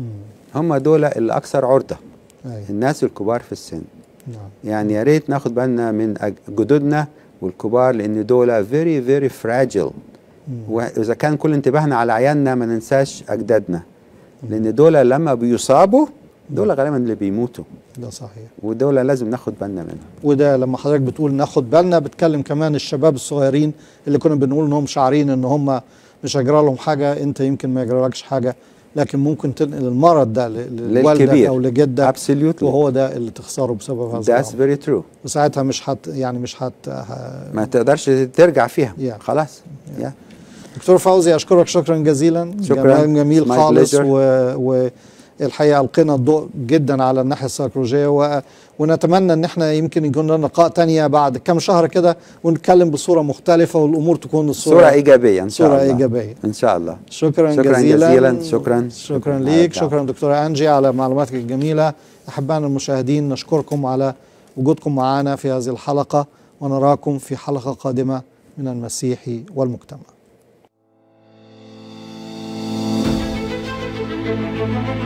هم دول اللي اكثر عرضه أيوة. الناس الكبار في السن نعم يعني يا ريت ناخد بالنا من أج- جدودنا والكبار لان دول فيري فيري فراجيل واذا كان كل انتباهنا على عيالنا ما ننساش اجدادنا لان دول لما بيصابوا دول غالبا اللي بيموتوا ده صحيح ودول لازم ناخد بالنا منهم وده لما حضرتك بتقول ناخد بالنا بتكلم كمان الشباب الصغيرين اللي كنا بنقول انهم شعارين ان هم مش هيجرى لهم حاجه انت يمكن ما يجرالكش حاجه لكن ممكن تنقل المرض ده ل- لوالدك للكبير. او لجدك Absolutely. وهو ده اللي تخسره بسبب هذا That's الأمر. very true وساعتها مش هت يعني مش هت ه- ما تقدرش ترجع فيها Yeah. خلاص yeah. دكتور فوزي اشكرك شكرا جزيلا شكراً. جمال جميل It's my خالص pleasure. و, والحقيقه القينا الضوء جدا على الناحيه السيكولوجيه و... ونتمنى ان احنا يمكن يكون لنا لقاء تانية بعد كم شهر كده ونتكلم بصوره مختلفه والامور تكون الصوره صورة إيجابية إن شاء صورة الله إيجابية. إن شاء الله شكرا, شكراً جزيلا جزيلاً. شكراً. شكرا شكراً ليك على شكرا دكتوره انجي على معلوماتك الجميله احبائنا المشاهدين نشكركم على وجودكم معنا في هذه الحلقه ونراكم في حلقه قادمه من المسيح والمجتمع